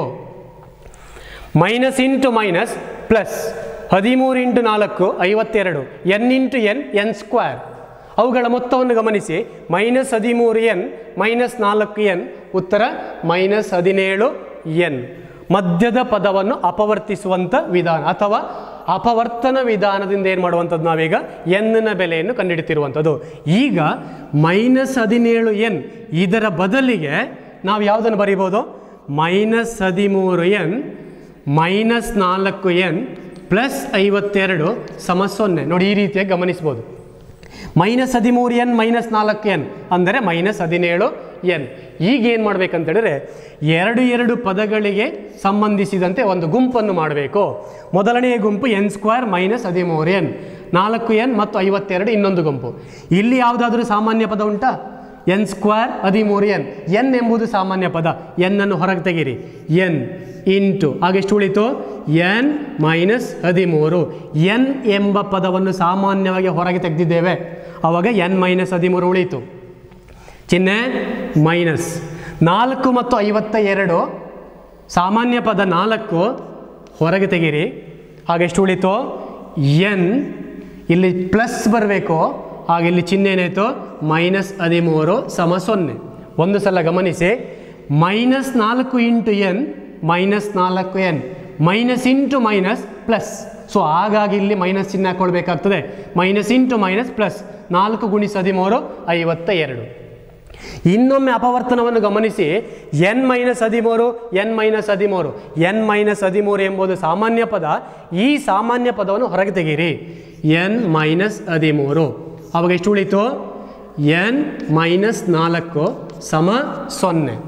ಮೈನಸ್ ಇಂಟು ಮೈನಸ್ ಪ್ಲಸ್ ಹದಿಮೂರು ಇಂಟು ನಾಲ್ಕು ಐವತ್ತೆರಡು n into n n square ಅವುಗಳ ಮೊತ್ತವನ್ನು ಗಮನಿಸಿ ಮೈನಸ್ ಹದಿಮೂರು ಎನ್ ಮೈನಸ್ ನಾಲ್ಕು ಎನ್ ಉತ್ತರ ಮೈನಸ್ ಹದಿನೇಳು ಎನ್ ಮಧ್ಯದ ಪದವನ್ನು ಅಪವರ್ತಿಸುವಂಥ ವಿಧಾನ ಅಥವಾ ಅಪವರ್ತನ ವಿಧಾನದಿಂದ ಏನು ಮಾಡುವಂಥದ್ದು ನಾವೀಗ ಎನ್ನ ಬೆಲೆಯನ್ನು ಕಂಡುಹಿಡಿತಿರುವಂಥದ್ದು ಈಗ ಮೈನಸ್ ಹದಿನೇಳು ಎನ್ ಇದರ ಬದಲಿಗೆ ನಾವು ಯಾವುದನ್ನು ಬರೀಬೋದು ಮೈನಸ್ ಹದಿಮೂರು ಎನ್ ಮೈನಸ್ ನಾಲ್ಕು ಎನ್ ಪ್ಲಸ್ ಐವತ್ತೆರಡು ಸಮ ಸೊನ್ನೆ ನೋಡಿ ಈ ರೀತಿಯಾಗಿ ಗಮನಿಸ್ಬೋದು ಮೈನಸ್ ಹದಿಮೂರು ಎನ್ ಮೈನಸ್ ನಾಲ್ಕು ಎನ್ ಅಂದರೆ ಮೈನಸ್ ಹದಿನೇಳು ಎನ್ ಈಗ ಏನು ಮಾಡಬೇಕಂತೇಳಿದ್ರೆ ಎರಡು ಎರಡು ಪದಗಳಿಗೆ ಸಂಬಂಧಿಸಿದಂತೆ ಒಂದು ಗುಂಪನ್ನು ಮಾಡಬೇಕು ಮೊದಲನೆಯ ಗುಂಪು ಎನ್ ಸ್ಕ್ವೇರ್ ಮೈನಸ್ ಹದಿಮೂರು ಎನ್ ನಾಲ್ಕು ಎನ್ ಮತ್ತು ಐವತ್ತೆರಡು ಇನ್ನೊಂದು ಗುಂಪು ಇಲ್ಲಿ ಯಾವುದಾದ್ರೂ ಸಾಮಾನ್ಯ ಪದ ಉಂಟಾ ಎನ್ ಸ್ಕ್ವೇರ್ ಹದಿಮೂರು ಎನ್ ಎನ್ ಎಂಬುದು ಸಾಮಾನ್ಯ ಪದ ಎನ್ ಅನ್ನು ಹೊರಗೆ ತೆಗೀರಿ ಎನ್ ಇಂಟು ಆಗೆಷ್ಟು ಉಳಿತು ಎನ್ ಮೈನಸ್ ಹದಿಮೂರು ಎನ್ ಎಂಬ ಪದವನ್ನು ಸಾಮಾನ್ಯವಾಗಿ ಹೊರಗೆ ತೆಗೆದಿದ್ದೇವೆ ಆವಾಗ ಎನ್ ಮೈನಸ್ ಹದಿಮೂರು ಉಳಿತು ಚಿಹ್ನೆ ಮೈನಸ್ ನಾಲ್ಕು ಮತ್ತು ಐವತ್ತ ಎರಡು ಸಾಮಾನ್ಯ ಪದ ನಾಲ್ಕು ಹೊರಗೆ ತೆಗೀರಿ ಆಗೆಷ್ಟು ಉಳಿತು ಎನ್ ಇಲ್ಲಿ ಪ್ಲಸ್ ಬರಬೇಕು ಆಗ ಇಲ್ಲಿ ಚಿಹ್ನೆ ಏನಾಯಿತು ಮೈನಸ್ ಹದಿಮೂರು ಸಮ ಸೊನ್ನೆ ಒಂದು ಸಲ ಗಮನಿಸಿ ಮೈನಸ್ ನಾಲ್ಕು ಇಂಟು ಎನ್ ಮೈನಸ್ ನಾಲ್ಕು n minus into minus plus so ಹಾಗಾಗಿ ಇಲ್ಲಿ ಮೈನಸ್ ಚಿಹ್ನೆ ಹಾಕೊಳ್ಬೇಕಾಗ್ತದೆ ಮೈನಸ್ ಇಂಟು ಮೈನಸ್ ಪ್ಲಸ್ ನಾಲ್ಕು ಗುಣಿಸ್ ಹದಿಮೂರು ಐವತ್ತ ಎರಡು ಇನ್ನೊಮ್ಮೆ ಅಪವರ್ತನವನ್ನು ಗಮನಿಸಿ ಎನ್ ಮೈನಸ್ ಹದಿಮೂರು ಎನ್ ಮೈನಸ್ ಹದಿಮೂರು ಎನ್ ಮೈನಸ್ ಹದಿಮೂರು ಎಂಬುದು ಸಾಮಾನ್ಯ ಪದ ಈ ಸಾಮಾನ್ಯ ಪದವನ್ನು ಹೊರಗೆ ತೆಗೀರಿ ಎನ್ ಮೈನಸ್ ಹದಿಮೂರು ಅವಾಗ ಎಷ್ಟು ಉಳಿತು ಎನ್ ಮೈನಸ್ ನಾಲ್ಕು ಸಮ ಸೊನ್ನೆ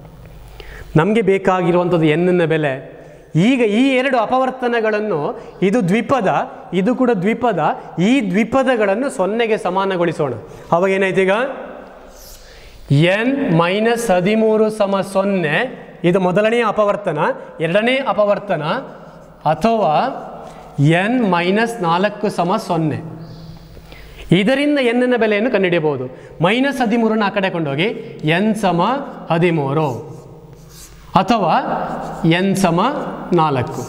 ನಮಗೆ ಬೇಕಾಗಿರುವಂಥದ್ದು ಎನ್ನ ಬೆಲೆ ಈಗ ಈ ಎರಡು ಅಪವರ್ತನಗಳನ್ನು ಇದು ದ್ವಿಪದ ಇದು ಕೂಡ ದ್ವಿಪದ ಈ ದ್ವಿಪದಗಳನ್ನು ಸೊನ್ನೆಗೆ ಸಮಾನಗೊಳಿಸೋಣ ಅವಾಗ ಏನಾಯ್ತು ಈಗ ಎನ್ ಮೈನಸ್ ಹದಿಮೂರು ಸಮ ಸೊನ್ನೆ ಇದು ಮೊದಲನೆಯ ಅಪವರ್ತನ ಎರಡನೇ ಅಪವರ್ತನ ಅಥವಾ ಎನ್ ಮೈನಸ್ ನಾಲ್ಕು ಸಮ ಸೊನ್ನೆ ಇದರಿಂದ ಎನ್ನ ಬೆಲೆಯನ್ನು ಕಂಡುಹಿಡಿಯಬಹುದು ಮೈನಸ್ ಹದಿಮೂರನ್ನು ಆ ಕಡೆ ಕೊಂಡೋಗಿ ಎನ್ ಸಮ ಹದಿಮೂರು ಅಥವಾ ಎನ್ ಸಮ ನಾಲ್ಕು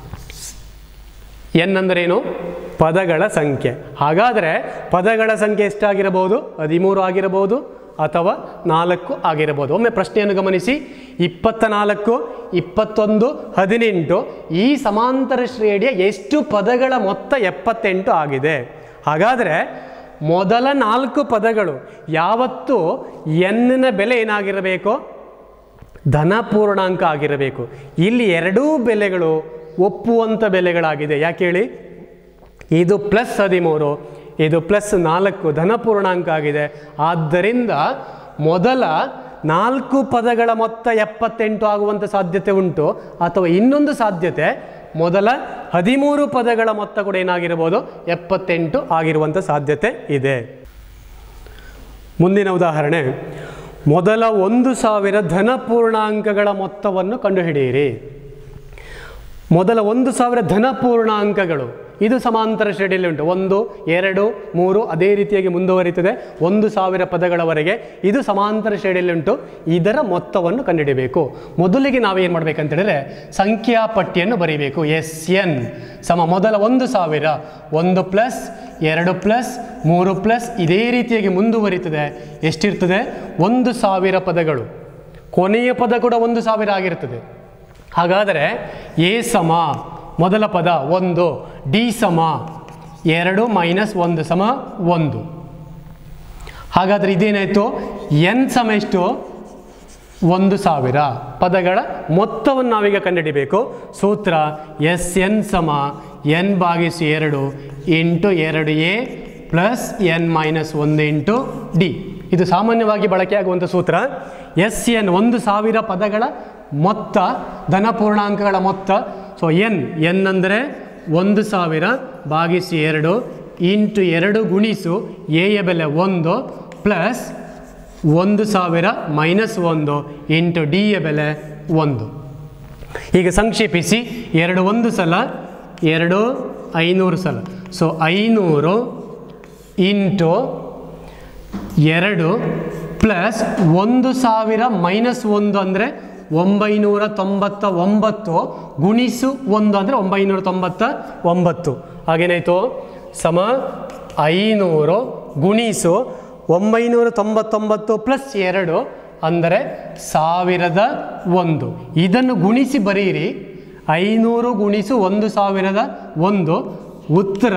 ಎನ್ ಅಂದ್ರೇನು ಪದಗಳ ಸಂಖ್ಯೆ ಹಾಗಾದರೆ ಪದಗಳ ಸಂಖ್ಯೆ ಎಷ್ಟಾಗಿರಬಹುದು ಹದಿಮೂರು ಆಗಿರಬಹುದು ಅಥವಾ ನಾಲ್ಕು ಆಗಿರಬಹುದು ಒಮ್ಮೆ ಪ್ರಶ್ನೆಯನ್ನು ಗಮನಿಸಿ ಇಪ್ಪತ್ತ ನಾಲ್ಕು ಇಪ್ಪತ್ತೊಂದು ಹದಿನೆಂಟು ಈ ಸಮಾಂತರ ಶ್ರೇಣಿಯ ಎಷ್ಟು ಪದಗಳ ಮೊತ್ತ ಎಪ್ಪತ್ತೆಂಟು ಆಗಿದೆ ಹಾಗಾದರೆ ಮೊದಲ ನಾಲ್ಕು ಪದಗಳು ಯಾವತ್ತೂ ಎನ್ನ ಬೆಲೆ ಏನಾಗಿರಬೇಕು ಧನ ಪೂರ್ಣಾಂಕ ಆಗಿರಬೇಕು ಇಲ್ಲಿ ಎರಡೂ ಬೆಲೆಗಳು ಒಪ್ಪುವಂಥ ಬೆಲೆಗಳಾಗಿದೆ ಯಾಕೆ ಹೇಳಿ ಇದು ಪ್ಲಸ್ ಹದಿಮೂರು ಇದು ಪ್ಲಸ್ ನಾಲ್ಕು ಧನ ಪೂರ್ಣಾಂಕ ಆಗಿದೆ ಆದ್ದರಿಂದ ಮೊದಲ ನಾಲ್ಕು ಪದಗಳ ಮೊತ್ತ ಎಪ್ಪತ್ತೆಂಟು ಆಗುವಂಥ ಸಾಧ್ಯತೆ ಉಂಟು ಅಥವಾ ಇನ್ನೊಂದು ಸಾಧ್ಯತೆ ಮೊದಲ ಹದಿಮೂರು ಪದಗಳ ಮೊತ್ತ ಕೂಡ ಏನಾಗಿರ್ಬೋದು ಎಪ್ಪತ್ತೆಂಟು ಆಗಿರುವಂಥ ಸಾಧ್ಯತೆ ಇದೆ ಮುಂದಿನ ಉದಾಹರಣೆ ಮೊದಲ ಒಂದು ಸಾವಿರ ಧನ ಪೂರ್ಣಾಂಕಗಳ ಮೊತ್ತವನ್ನು ಕಂಡುಹಿಡಿಯಿರಿ ಮೊದಲ ಒಂದು ಸಾವಿರ ಧನ ಪೂರ್ಣಾಂಕಗಳು ಇದು ಸಮಾಂತರ ಶ್ರೇಣಿಯಲ್ಲಿ ಉಂಟು ಒಂದು ಎರಡು ಮೂರು ಅದೇ ರೀತಿಯಾಗಿ ಮುಂದುವರಿತದೆ ಒಂದು ಸಾವಿರ ಪದಗಳವರೆಗೆ ಇದು ಸಮಾಂತರ ಶ್ರೇಣಿಯಲ್ಲಿ ಉಂಟು ಇದರ ಮೊತ್ತವನ್ನು ಕಂಡುಹಿಡಿಯಬೇಕು ಮೊದಲಿಗೆ ನಾವೇನು ಮಾಡಬೇಕಂತೇಳಿದ್ರೆ ಸಂಖ್ಯಾ ಪಟ್ಟಿಯನ್ನು ಬರೀಬೇಕು ಎಸ್ ಎನ್ ಸಮ ಮೊದಲ ಒಂದು ಸಾವಿರ ಒಂದು ಪ್ಲಸ್ ಎರಡು ಪ್ಲಸ್ ಮೂರು ಪ್ಲಸ್ ಇದೇ ರೀತಿಯಾಗಿ ಮುಂದುವರಿತದೆ ಎಷ್ಟಿರ್ತದೆ ಒಂದು ಸಾವಿರ ಪದಗಳು ಕೊನೆಯ ಪದ ಕೂಡ ಒಂದು ಸಾವಿರ ಆಗಿರ್ತದೆ ಹಾಗಾದರೆ ಎ ಸಮ ಮೊದಲ ಪದ ಒಂದು ಡಿ ಸಮ ಎರಡು ಮೈನಸ್ ಒಂದು ಸಮ ಒಂದು ಹಾಗಾದರೆ ಇದೇನಾಯಿತು ಎನ್ ಸಮ ಎಷ್ಟು ಒಂದು ಸಾವಿರ ಪದಗಳ ಮೊತ್ತವನ್ನು ನಾವೀಗ ಕಂಡುಹಿಡಿಬೇಕು ಸೂತ್ರ ಎಸ್ ಎನ್ ಸಮ ಎನ್ ಭಾಗಿಸು ಎರಡು ಇಂಟು ಎರಡು ಎ ಪ್ಲಸ್ ಎನ್ ಮೈನಸ್ ಒಂದು ಇಂಟು ಡಿ ಇದು ಸಾಮಾನ್ಯವಾಗಿ ಬಳಕೆಯಾಗುವಂಥ ಸೂತ್ರ ಎಸ್ ಎನ್ ಒಂದು ಸಾವಿರ ಪದಗಳ ಮೊತ್ತ ಧನ ಪೂರ್ಣಾಂಕಗಳ ಮೊತ್ತ ಸೊ ಎನ್ ಎನ್ ಅಂದರೆ ಒಂದು ಸಾವಿರ ಭಾಗಿಸಿ ಎರಡು ಇಂಟು ಎರಡು ಗುಣಿಸು ಎಯ ಬೆಲೆ ಒಂದು ಪ್ಲಸ್ ಒಂದು ಸಾವಿರ ಮೈನಸ್ ಒಂದು ಇಂಟು ಡಿ ಯ ಬೆಲೆ ಒಂದು ಈಗ ಸಂಕ್ಷೇಪಿಸಿ ಎರಡು ಒಂದು ಸಲ ಎರಡು ಐನೂರು ಸಲ ಸೊ ಐನೂರು ಇಂಟು ಎರಡು ಪ್ಲಸ್ ಒಂದು ಸಾವಿರ ಮೈನಸ್ ಒಂದು ಅಂದರೆ ಒಂಬೈನೂರ ತೊಂಬತ್ತ ಒಂಬತ್ತು ಗುಣಿಸು ಒಂದು ಅಂದರೆ ಒಂಬೈನೂರ ತೊಂಬತ್ತ ಒಂಬತ್ತು ಹಾಗೇನಾಯಿತು ಸಮ ಐನೂರು ಗುಣಿಸು ಒಂಬೈನೂರ ತೊಂಬತ್ತೊಂಬತ್ತು ಪ್ಲಸ್ ಎರಡು ಅಂದರೆ ಸಾವಿರದ ಒಂದು ಇದನ್ನು ಗುಣಿಸಿ ಬರೀರಿ ಐನೂರು ಗುಣಿಸು ಒಂದು ಸಾವಿರದ ಒಂದು ಉತ್ತರ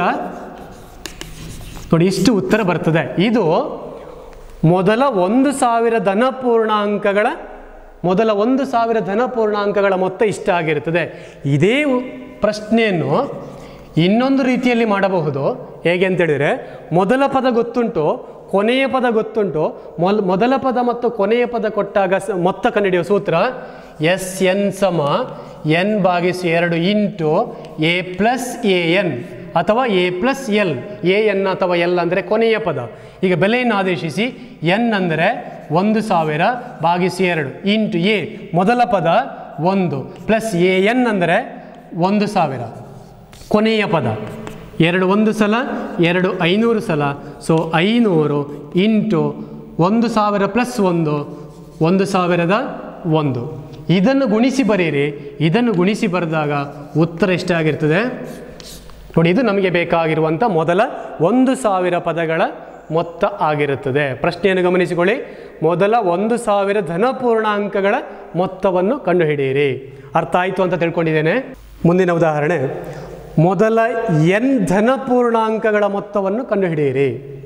ನೋಡಿ ಇಷ್ಟು ಉತ್ತರ ಬರ್ತದೆ ಇದು ಮೊದಲ ಒಂದು ಸಾವಿರ ಧನ ಪೂರ್ಣಾಂಕಗಳ ಮೊದಲ ಒಂದು ಸಾವಿರ ಧನ ಪೂರ್ಣಾಂಕಗಳ ಮೊತ್ತ ಇಷ್ಟ ಆಗಿರುತ್ತದೆ ಇದೇ ಉ- ಪ್ರಶ್ನೆಯನ್ನು ಇನ್ನೊಂದು ರೀತಿಯಲ್ಲಿ ಮಾಡಬಹುದು ಹೇಗೆ ಅಂತೇಳಿದರೆ ಮೊದಲ ಪದ ಗೊತ್ತುಂಟು ಕೊನೆಯ ಪದ ಗೊತ್ತುಂಟು ಮೊಲ್ ಮೊದಲ ಪದ ಮತ್ತು ಕೊನೆಯ ಪದ ಕೊಟ್ಟಾಗ ಸ- ಮೊತ್ತ ಕಂಡುಹಿಡಿಯುವ ಸೂತ್ರ ಎಸ್ ಎನ್ ಸಮ ಎನ್ ಭಾಗಿಸು ಎರಡು into A plus A N ಅಥವಾ a plus l a N ಅಥವಾ ಎಲ್ ಅಂದರೆ ಕೊನೆಯ ಪದ ಈಗ ಬೆಲೆಯನ್ನು ಆದೇಶಿಸಿ ಎನ್ ಅಂದರೆ ಒಂದು ಸಾವಿರ ಭಾಗಿಸಿ ಎರಡು ಇಂಟು ಎ ಮೊದಲ ಪದ ಒಂದು ಪ್ಲಸ್ ಎ ಎನ್ ಅಂದರೆ ಒಂದು ಸಾವಿರ ಕೊನೆಯ ಪದ ಎರಡು ಒಂದು ಸಲ ಎರಡು ಐನೂರು ಸಲ ಸೊ ಐನೂರು ಇಂಟು ಒಂದು ಸಾವಿರ ಪ್ಲಸ್ ಒಂದು ಒಂದು ಸಾವಿರದ ಒಂದು ಇದನ್ನು ಗುಣಿಸಿ ಬರೀರಿ ಇದನ್ನು ಗುಣಿಸಿ ಬರೆದಾಗ ಉತ್ತರ ಎಷ್ಟಾಗಿರ್ತದೆ ನೋಡಿ ಇದು ನಮಗೆ ಬೇಕಾಗಿರುವಂಥ ಮೊದಲ ಒಂದು ಸಾವಿರ ಪದಗಳ ಮೊತ್ತ ಆಗಿರುತ್ತದೆ ಪ್ರಶ್ನೆಯನ್ನು ಗಮನಿಸಿಕೊಳ್ಳಿ ಮೊದಲ ಒಂದು ಸಾವಿರ ಧನ ಪೂರ್ಣಾಂಕಗಳ ಮೊತ್ತವನ್ನು ಕಂಡುಹಿಡಿಯಿರಿ ಅರ್ಥ ಆಯಿತು ಅಂತ ತಿಳ್ಕೊಂಡಿದ್ದೇನೆ ಮುಂದಿನ ಉದಾಹರಣೆ ಮೊದಲ ಎನ್ ಧನ ಪೂರ್ಣಾಂಕಗಳ ಮೊತ್ತವನ್ನು ಕಂಡುಹಿಡಿಯಿರಿ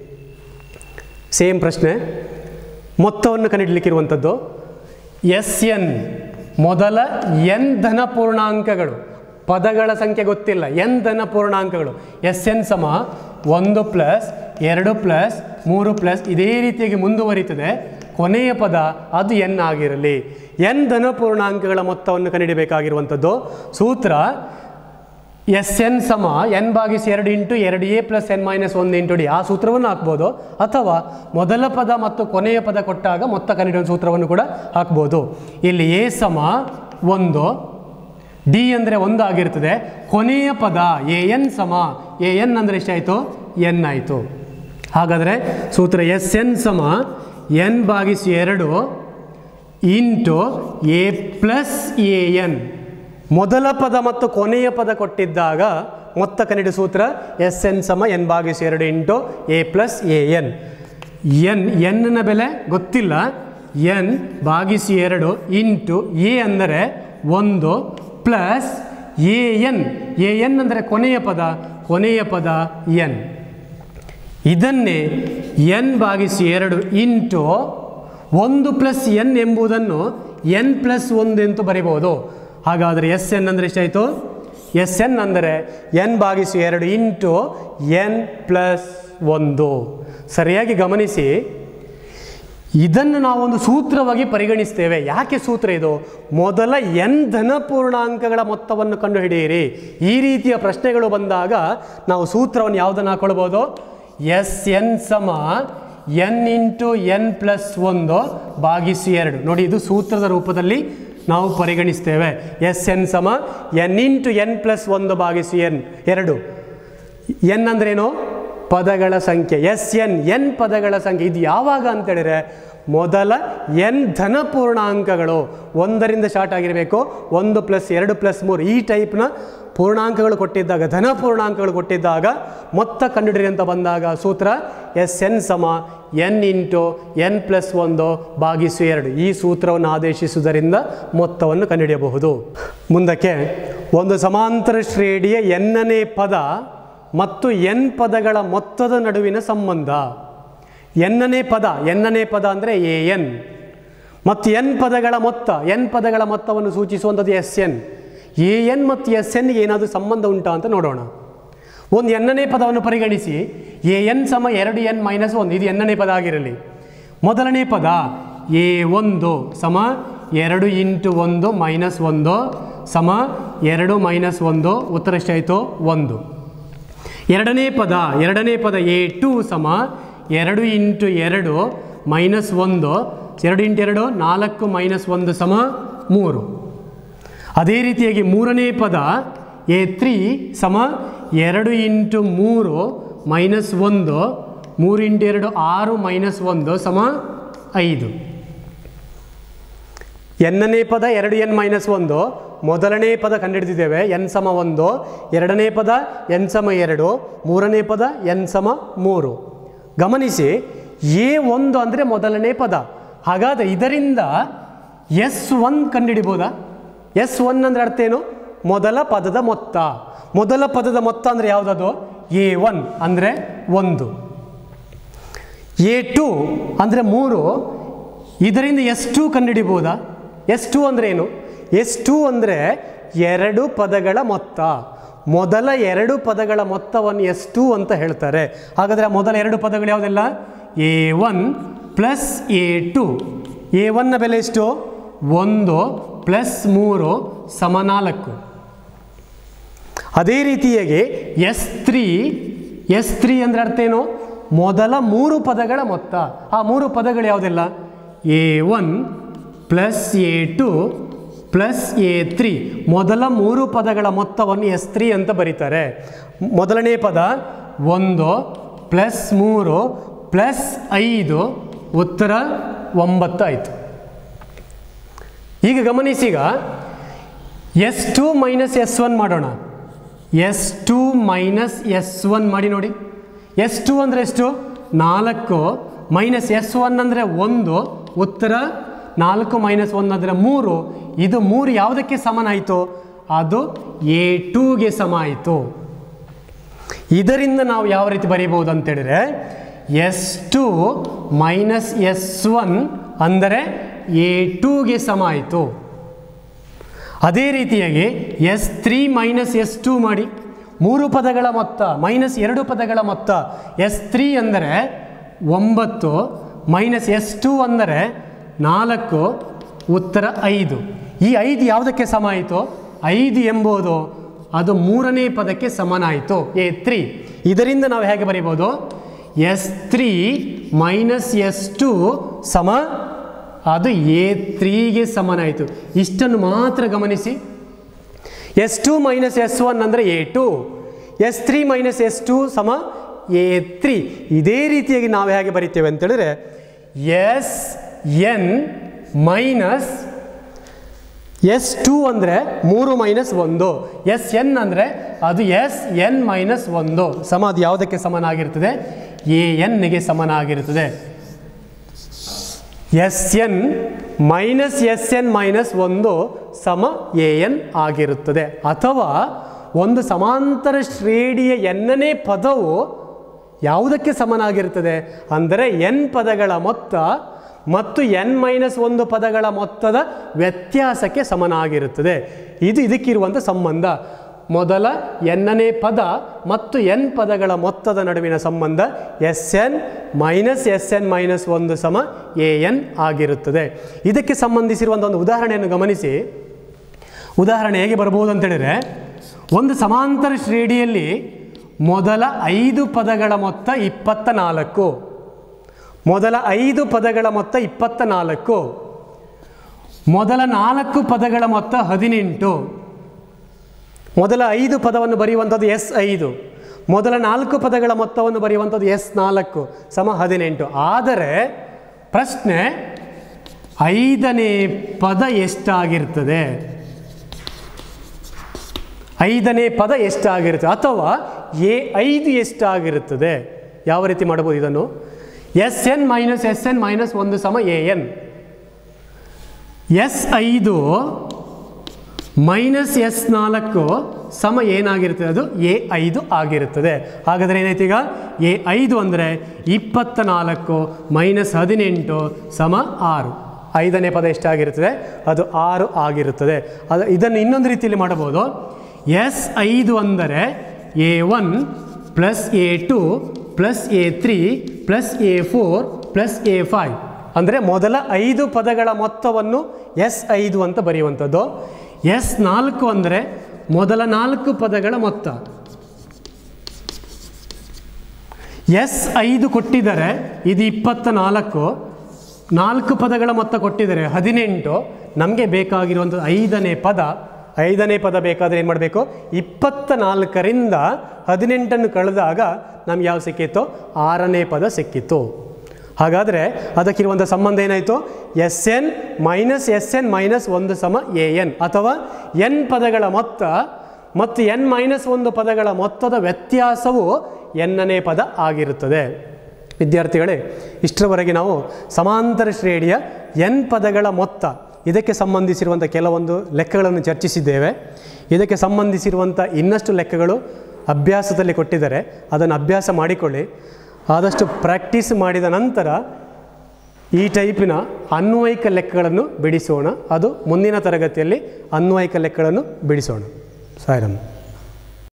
ಸೇಮ್ ಪ್ರಶ್ನೆ ಮೊತ್ತವನ್ನು ಕಂಡುಹಿಡಲಿಕ್ಕಿರುವಂಥದ್ದು ಎಸ್ ಎನ್ ಮೊದಲ ಎನ್ ಧನ ಪೂರ್ಣಾಂಕಗಳು ಪದಗಳ ಸಂಖ್ಯೆ ಗೊತ್ತಿಲ್ಲ ಎನ್ ಧನ ಪೂರ್ಣಾಂಕಗಳು ಎಸ್ ಎನ್ ಸಮ ಒಂದು ಪ್ಲಸ್ ಎರಡು ಪ್ಲಸ್ ಮೂರು ಪ್ಲಸ್ ಇದೇ ರೀತಿಯಾಗಿ ಮುಂದುವರಿತದೆ ಕೊನೆಯ ಪದ ಅದು ಎನ್ ಆಗಿರಲಿ ಎನ್ ಧನ ಪೂರ್ಣಾಂಕಗಳ ಮೊತ್ತವನ್ನು ಕಂಡುಹಿಡಬೇಕಾಗಿರುವಂಥದ್ದು ಸೂತ್ರ ಎಸ್ ಎನ್ ಸಮ ಎನ್ ಭಾಗಿಸಿ ಎರಡು ಇಂಟು ಎರಡು ಎ ಪ್ಲಸ್ ಎನ್ ಮೈನಸ್ ಒಂದು ಇಂಟು ಡಿ ಆ ಸೂತ್ರವನ್ನು ಹಾಕ್ಬೋದು ಅಥವಾ ಮೊದಲ ಪದ ಮತ್ತು ಕೊನೆಯ ಪದ ಕೊಟ್ಟಾಗ ಮೊತ್ತ ಕಂಡುಹಿಡಿಯುವ ಸೂತ್ರವನ್ನು ಕೂಡ ಹಾಕ್ಬೋದು ಇಲ್ಲಿ ಎ ಸಮ ಒಂದು ಡಿ ಅಂದರೆ ಒಂದು ಆಗಿರ್ತದೆ ಕೊನೆಯ ಪದ ಎ ಎನ್ ಸಮ ಎ ಎನ್ ಅಂದರೆ ಎಷ್ಟಾಯಿತು ಎನ್ ಆಯಿತು ಹಾಗಾದರೆ ಸೂತ್ರ ಎಸ್ ಎನ್ ಸಮ ಎನ್ ಭಾಗಿಸಿ ಎರಡು into A plus A n ಮೊದಲ ಪದ ಮತ್ತು ಕೊನೆಯ ಪದ ಕೊಟ್ಟಿದ್ದಾಗ ಮೊತ್ತ ಕನ್ನಡ ಸೂತ್ರ ಎಸ್ ಎನ್ ಸಮ ಎನ್ ಭಾಗಿಸಿ ಎರಡು into A plus A n n ಎನ್ನ ಬೆಲೆ ಗೊತ್ತಿಲ್ಲ ಎನ್ ಭಾಗಿಸಿ ಎರಡು ಇಂಟು ಎ ಅಂದರೆ ಒಂದು plus A n a n ಅಂದರೆ ಕೊನೆಯ ಪದ ಕೊನೆಯ ಪದ ಎನ್ ಇದನ್ನೇ ಎನ್ ಭಾಗಿಸಿ ಎರಡು ಇಂಟು ಒಂದು ಪ್ಲಸ್ ಎನ್ ಎಂಬುದನ್ನು ಎನ್ ಪ್ಲಸ್ ಒಂದು ಎಂದು ಬರಿಬೋದು ಹಾಗಾದರೆ ಎಸ್ ಎನ್ ಅಂದರೆ ಎಷ್ಟಾಯಿತು ಎಸ್ ಎನ್ ಅಂದರೆ ಎನ್ ಭಾಗಿಸಿ ಎರಡು ಇಂಟು ಎನ್ ಪ್ಲಸ್ ಒಂದು ಸರಿಯಾಗಿ ಗಮನಿಸಿ ಇದನ್ನು ನಾವೊಂದು ಸೂತ್ರವಾಗಿ ಪರಿಗಣಿಸ್ತೇವೆ ಯಾಕೆ ಸೂತ್ರ ಇದು ಮೊದಲ ಎನ್ ಧನ ಪೂರ್ಣಾಂಕಗಳ ಮೊತ್ತವನ್ನು ಕಂಡುಹಿಡಿಯಿರಿ ಈ ರೀತಿಯ ಪ್ರಶ್ನೆಗಳು ಬಂದಾಗ ನಾವು ಸೂತ್ರವನ್ನು ಯಾವುದನ್ನು ಹಾಕೊಳ್ಬೋದು ಎಸ್ ಎನ್ ಸಮ ಎನ್ ಇಂಟು ಎನ್ ಪ್ಲಸ್ ಒಂದು ಭಾಗಿಸಿ ಎರಡು ನೋಡಿ ಇದು ಸೂತ್ರದ ರೂಪದಲ್ಲಿ ನಾವು ಪರಿಗಣಿಸ್ತೇವೆ ಎಸ್ ಎನ್ ಸಮ ಎನ್ ಇಂಟು ಎನ್ ಪ್ಲಸ್ ಒಂದು ಭಾಗಿಸಿ ಎನ್ ಎರಡು ಎನ್ ಅಂದ್ರೇನು ಪದಗಳ ಸಂಖ್ಯೆ ಎಸ್ ಎನ್ ಎನ್ ಪದಗಳ ಸಂಖ್ಯೆ ಇದು ಯಾವಾಗ ಅಂತೇಳಿದ್ರೆ ಮೊದಲ ಎನ್ ಧನ ಪೂರ್ಣಾಂಕಗಳು ಒಂದರಿಂದ ಸ್ಟಾರ್ಟ್ ಆಗಿರಬೇಕು ಒಂದು ಪ್ಲಸ್ ಎರಡು ಪ್ಲಸ್ ಮೂರು ಈ ಟೈಪ್ನ ಪೂರ್ಣಾಂಕಗಳು ಕೊಟ್ಟಿದ್ದಾಗ ಧನ ಪೂರ್ಣಾಂಕಗಳು ಕೊಟ್ಟಿದ್ದಾಗ ಮೊತ್ತ ಕಂಡುಹಿಡಿರಿ ಅಂತ ಬಂದಾಗ ಸೂತ್ರ ಎಸ್ ಎನ್ ಸಮ ಎನ್ ಇಂಟು ಎನ್ ಪ್ಲಸ್ ಒಂದು ಭಾಗಿಸು ಎರಡು ಈ ಸೂತ್ರವನ್ನು ಆದೇಶಿಸುವುದರಿಂದ ಮೊತ್ತವನ್ನು ಕಂಡುಹಿಡಿಯಬಹುದು ಮುಂದಕ್ಕೆ ಒಂದು ಸಮಾಂತರ ಶ್ರೇಣಿಯ ಎನ್ನನೇ ಪದ ಮತ್ತು ಎನ್ ಪದಗಳ ಮೊತ್ತದ ನಡುವಿನ ಸಂಬಂಧ ಎನ್ನನೇ ಪದ ಎನ್ನನೇ ಪದ ಅಂದರೆ ಎ ಎನ್ ಮತ್ತು ಎನ್ ಪದಗಳ ಮೊತ್ತ ಎನ್ ಪದಗಳ ಮೊತ್ತವನ್ನು ಸೂಚಿಸುವಂಥದ್ದು ಎಸ್ ಎನ್ ಎ ಎನ್ ಮತ್ತು ಎಸ್ ಎನ್ಗೆ ಏನಾದರೂ ಸಂಬಂಧ ಉಂಟಾ ಅಂತ ನೋಡೋಣ ಒಂದು ಎನ್ನನೇ ಪದವನ್ನು ಪರಿಗಣಿಸಿ ಎ ಎನ್ ಸಮ ಎರಡು ಎನ್ ಮೈನಸ್ ಒಂದು ಇದು ಎನ್ನನೇ ಪದ ಆಗಿರಲಿ ಮೊದಲನೇ ಪದ ಎ ಒಂದು ಸಮ ಎರಡು ಇಂಟು ಒಂದು ಮೈನಸ್ ಒಂದು ಸಮ ಎರಡು ಮೈನಸ್ ಒಂದು ಉತ್ತರ ಎಷ್ಟಾಯಿತು ಒಂದು ಎರಡನೇ ಪದ ಎರಡನೇ ಪದ ಎ ಟು ಸಮ ಎರಡು ಇಂಟು ಎರಡು ಮೈನಸ್ ಒಂದು ಎರಡು ಇಂಟು ಎರಡು ನಾಲ್ಕು ಮೈನಸ್ ಒಂದು ಸಮ ಮೂರು ಅದೇ ರೀತಿಯಾಗಿ ಮೂರನೇ ಪದ ಎ ತ್ರೀ ಸಮ ಎರಡು ಇಂಟು ಮೂರು ಮೈನಸ್ ಒಂದು ಮೂರು ಇಂಟು ಎರಡು ಆರು ಮೈನಸ್ ಒಂದು ಸಮ ಐದು ಎನ್ನನೇ ಪದ ಎರಡು ಎನ್ ಮೈನಸ್ ಒಂದು ಮೊದಲನೇ ಪದ ಕಂಡುಹಿಡಿದಿದ್ದೇವೆ ಎನ್ ಸಮ ಒಂದು ಎರಡನೇ ಪದ ಎನ್ ಸಮ ಎರಡು ಮೂರನೇ ಪದ ಎನ್ ಸಮ ಮೂರು ಗಮನಿಸಿ ಎ ಒಂದು ಅಂದರೆ ಮೊದಲನೇ ಪದ ಹಾಗಾದರೆ ಇದರಿಂದ ಎಸ್ ಒನ್ ಕಂಡುಹಿಡಿಬೋದಾ ಎಸ್ ಒನ್ ಅಂದರೆ ಅರ್ಥ ಏನು ಮೊದಲ ಪದದ ಮೊತ್ತ ಮೊದಲ ಪದದ ಮೊತ್ತ ಅಂದರೆ ಯಾವುದದು ಎ ಒನ್ ಅಂದರೆ ಒಂದು ಎ ಟು ಅಂದರೆ ಮೂರು ಇದರಿಂದ ಎಸ್ ಟು ಕಂಡುಹಿಡಿಬೋದಾ ಎಸ್ ಟು ಅಂದರೆ ಏನು ಎಸ್ ಟು ಅಂದರೆ ಎರಡು ಪದಗಳ ಮೊತ್ತ ಮೊದಲ ಎರಡು ಪದಗಳ ಮೊತ್ತವನ್ನು ಎಸ್ ಟು ಅಂತ ಹೇಳ್ತಾರೆ ಹಾಗಾದರೆ ಆ ಮೊದಲ ಎರಡು ಪದಗಳು ಯಾವುದೆಲ್ಲ a one plus a two a ಒನ್ನ ಬೆಲೆ ಎಷ್ಟು ಒಂದು ಪ್ಲಸ್ ಮೂರು ಸಮ ನಾಲ್ಕು ಅದೇ ರೀತಿಯಾಗಿ ಎಸ್ ತ್ರೀ ಎಸ್ ತ್ರೀ ಅಂದರೆ ಅರ್ಥ ಏನು ಮೊದಲ ಮೂರು ಪದಗಳ ಮೊತ್ತ ಆ ಮೂರು ಪದಗಳು ಯಾವುದೆಲ್ಲ a one plus a two plus a three ಮೊದಲ ಮೂರು ಪದಗಳ ಮೊತ್ತವನ್ನು ಎಸ್ ತ್ರೀ ಅಂತ ಬರೀತಾರೆ ಮೊದಲನೇ ಪದ ಒಂದು ಪ್ಲಸ್ ಮೂರು ಪ್ಲಸ್ ಐದು ಉತ್ತರ ಒಂಬತ್ತು ಆಯಿತು ಈಗ ಗಮನಿಸೀಗ s two minus s one ಮಾಡೋಣ s two minus s one ಮಾಡಿ ನೋಡಿ ಎಸ್ ಟು ಅಂದರೆ ಎಷ್ಟು ನಾಲ್ಕು ಮೈನಸ್ ಎಸ್ ಒನ್ ಅಂದರೆ ಒಂದು ಉತ್ತರ ನಾಲ್ಕು ಮೈನಸ್ ಒಂದು ಅಂದರೆ ಮೂರು ಇದು ಮೂರು ಯಾವುದಕ್ಕೆ ಸಮನಾಯಿತು ಅದು ಎ ಟೂಗೆ ಸಮ ಆಯಿತು ಇದರಿಂದ ನಾವು ಯಾವ ರೀತಿ ಬರೀಬಹುದು ಅಂತೇಳಿದ್ರೆ s two minus s one ಅಂದರೆ ಎ ಟೂಗೆ ಸಮ ಆಯಿತು ಅದೇ ರೀತಿಯಾಗಿ s three minus s two ಮಾಡಿ ಮೂರು ಪದಗಳ ಮೊತ್ತ ಮೈನಸ್ ಎರಡು ಪದಗಳ ಮೊತ್ತ ಎಸ್ ತ್ರೀ ಅಂದರೆ ಒಂಬತ್ತು ಮೈನಸ್ ಎಸ್ ಟು ಅಂದರೆ ನಾಲ್ಕು ಉತ್ತರ ಐದು ಈ ಐದು ಯಾವುದಕ್ಕೆ ಸಮ ಆಯಿತು ಐದು ಎಂಬುದು ಅದು ಮೂರನೇ ಪದಕ್ಕೆ ಸಮನಾಯಿತು ಎ ತ್ರೀ ಇದರಿಂದ ನಾವು ಹೇಗೆ ಬರೀಬೋದು s three minus s two ಸಮ ಅದು ಎ ತ್ರೀಗೆ ಸಮನಾಯಿತು ಇಷ್ಟನ್ನು ಮಾತ್ರ ಗಮನಿಸಿ s two minus s one ಅಂದರೆ a two s three minus s two ಸಮ ಎ ತ್ರೀ ಇದೇ ರೀತಿಯಾಗಿ ನಾವು ಹೇಗೆ ಬರಿತೇವೆ ಅಂತೇಳಿದ್ರೆ s n minus s two ಅಂದರೆ ಮೂರು ಮೈನಸ್ ಒಂದು ಎಸ್ ಎನ್ ಅಂದರೆ ಅದು ಎಸ್ ಎನ್ ಮೈನಸ್ ಒಂದು ಸಮ ಅದು ಯಾವುದಕ್ಕೆ ಸಮನಾಗಿರ್ತದೆ ಎ ಎನ್ಗೆ ಸಮನಾಗಿರುತ್ತದೆ s n minus s n minus ಒಂದು ಸಮ ಎ ಎನ್ ಆಗಿರುತ್ತದೆ ಅಥವಾ ಒಂದು ಸಮಾಂತರ ಶ್ರೇಣಿಯ ಎನ್ನನೇ ಪದವು ಯಾವುದಕ್ಕೆ ಸಮನಾಗಿರುತ್ತದೆ ಅಂದರೆ ಎನ್ ಪದಗಳ ಮೊತ್ತ ಮತ್ತು ಎನ್ ಮೈನಸ್ ಒಂದು ಪದಗಳ ಮೊತ್ತದ ವ್ಯತ್ಯಾಸಕ್ಕೆ ಸಮನಾಗಿರುತ್ತದೆ ಇದು ಇದಕ್ಕಿರುವಂಥ ಸಂಬಂಧ ಮೊದಲ ಎನ್ನನೇ ಪದ ಮತ್ತು ಎನ್ ಪದಗಳ ಮೊತ್ತದ ನಡುವಿನ ಸಂಬಂಧ s n minus s n minus ಒಂದು ಸಮ ಎ ಎನ್ ಆಗಿರುತ್ತದೆ ಇದಕ್ಕೆ ಸಂಬಂಧಿಸಿರುವಂಥ ಒಂದು ಉದಾಹರಣೆಯನ್ನು ಗಮನಿಸಿ ಉದಾಹರಣೆ ಹೇಗೆ ಬರಬಹುದು ಅಂತೇಳಿದರೆ ಒಂದು ಸಮಾಂತರ ಶ್ರೇಣಿಯಲ್ಲಿ ಮೊದಲ ಐದು ಪದಗಳ ಮೊತ್ತ ಇಪ್ಪತ್ತ ನಾಲ್ಕು ಮೊದಲ ಐದು ಪದಗಳ ಮೊತ್ತ ಇಪ್ಪತ್ತ ನಾಲ್ಕು ಮೊದಲ ನಾಲ್ಕು ಪದಗಳ ಮೊತ್ತ ಹದಿನೆಂಟು ಮೊದಲ ಐದು ಪದವನ್ನು ಬರೆಯುವಂಥದ್ದು ಎಸ್ ಐದು ಮೊದಲ ನಾಲ್ಕು ಪದಗಳ ಮೊತ್ತವನ್ನು ಬರೆಯುವಂಥದ್ದು ಎಸ್ ನಾಲ್ಕು ಸಮ ಹದಿನೆಂಟು ಆದರೆ ಪ್ರಶ್ನೆ ಐದನೇ ಪದ ಎಷ್ಟಾಗಿರ್ತದೆ ಐದನೇ ಪದ ಎಷ್ಟಾಗಿರುತ್ತೆ ಅಥವಾ ಎ ಐದು ಎಷ್ಟಾಗಿರುತ್ತದೆ ಯಾವ ರೀತಿ ಮಾಡಬಹುದು ಇದನ್ನು s n minus s n minus ಒಂದು ಸಮ ಎ ಎನ್ ಎಸ್ ಐದು ಮೈನಸ್ ಎಸ್ ನಾಲ್ಕು ಸಮ ಏನಾಗಿರ್ತದೆ ಅದು ಎ ಐದು ಆಗಿರುತ್ತದೆ ಹಾಗಾದರೆ ಏನಾಯ್ತು ಈಗ ಎ ಐದು ಅಂದರೆ ಇಪ್ಪತ್ತ ನಾಲ್ಕು ಮೈನಸ್ ಹದಿನೆಂಟು ಸಮ ಆರು ಐದನೇ ಪದ ಎಷ್ಟಾಗಿರುತ್ತದೆ ಅದು ಆರು ಆಗಿರುತ್ತದೆ ಅದು ಇದನ್ನು ಇನ್ನೊಂದು ರೀತಿಯಲ್ಲಿ ಮಾಡಬಹುದು ಎಸ್ ಐದು ಅಂದರೆ a one plus a two plus a three plus a four plus a five ಅಂದರೆ ಮೊದಲ ಐದು ಪದಗಳ ಮೊತ್ತವನ್ನು ಎಸ್ ಐದು ಅಂತ ಬರೆಯುವಂಥದ್ದು ಎಸ್ ನಾಲ್ಕು ಅಂದರೆ ಮೊದಲ ನಾಲ್ಕು ಪದಗಳ ಮೊತ್ತ ಎಸ್ ಐದು ಕೊಟ್ಟಿದ್ದಾರೆ ಇದು ಇಪ್ಪತ್ತ ನಾಲ್ಕು ನಾಲ್ಕು ಪದಗಳ ಮೊತ್ತ ಕೊಟ್ಟಿದ್ದಾರೆ ಹದಿನೆಂಟು ನಮಗೆ ಬೇಕಾಗಿರುವಂಥ ಐದನೇ ಪದ ಐದನೇ ಪದ ಬೇಕಾದರೆ ಏನು ಮಾಡಬೇಕು ಇಪ್ಪತ್ತ ನಾಲ್ಕರಿಂದ ಹದಿನೆಂಟನ್ನು ಕಳೆದಾಗ ನಮ್ಗೆ ಯಾವ ಸಿಕ್ಕಿತ್ತು ಆರನೇ ಪದ ಸಿಕ್ಕಿತ್ತು ಹಾಗಾದರೆ ಅದಕ್ಕಿರುವಂಥ ಸಂಬಂಧ ಏನಾಯಿತು s n minus s n minus ಒಂದು ಸಮ ಎ ಎನ್ ಅಥವಾ ಎನ್ ಪದಗಳ ಮೊತ್ತ ಮತ್ತು ಎನ್ ಮೈನಸ್ ಒಂದು ಪದಗಳ ಮೊತ್ತದ ವ್ಯತ್ಯಾಸವು ಎನ್ನನೇ ಪದ ಆಗಿರುತ್ತದೆ ವಿದ್ಯಾರ್ಥಿಗಳೇ ಇಷ್ಟರವರೆಗೆ ನಾವು ಸಮಾಂತರ ಶ್ರೇಣಿಯ ಎನ್ ಪದಗಳ ಮೊತ್ತ ಇದಕ್ಕೆ ಸಂಬಂಧಿಸಿರುವಂಥ ಕೆಲವೊಂದು ಲೆಕ್ಕಗಳನ್ನು ಚರ್ಚಿಸಿದ್ದೇವೆ ಇದಕ್ಕೆ ಸಂಬಂಧಿಸಿರುವಂಥ ಇನ್ನಷ್ಟು ಲೆಕ್ಕಗಳು ಅಭ್ಯಾಸದಲ್ಲಿ ಕೊಟ್ಟಿದ್ದಾರೆ ಅದನ್ನು ಅಭ್ಯಾಸ ಮಾಡಿಕೊಳ್ಳಿ ಆದಷ್ಟು ಪ್ರಾಕ್ಟೀಸ್ ಮಾಡಿದ ನಂತರ ಈ ಟೈಪಿನ ಅನ್ವಯಿಕ ಲೆಕ್ಕಗಳನ್ನು ಬಿಡಿಸೋಣ ಅದು ಮುಂದಿನ ತರಗತಿಯಲ್ಲಿ ಅನ್ವಯಿಕ ಲೆಕ್ಕಗಳನ್ನು ಬಿಡಿಸೋಣ ಸಾಯಿರಮ್ಮ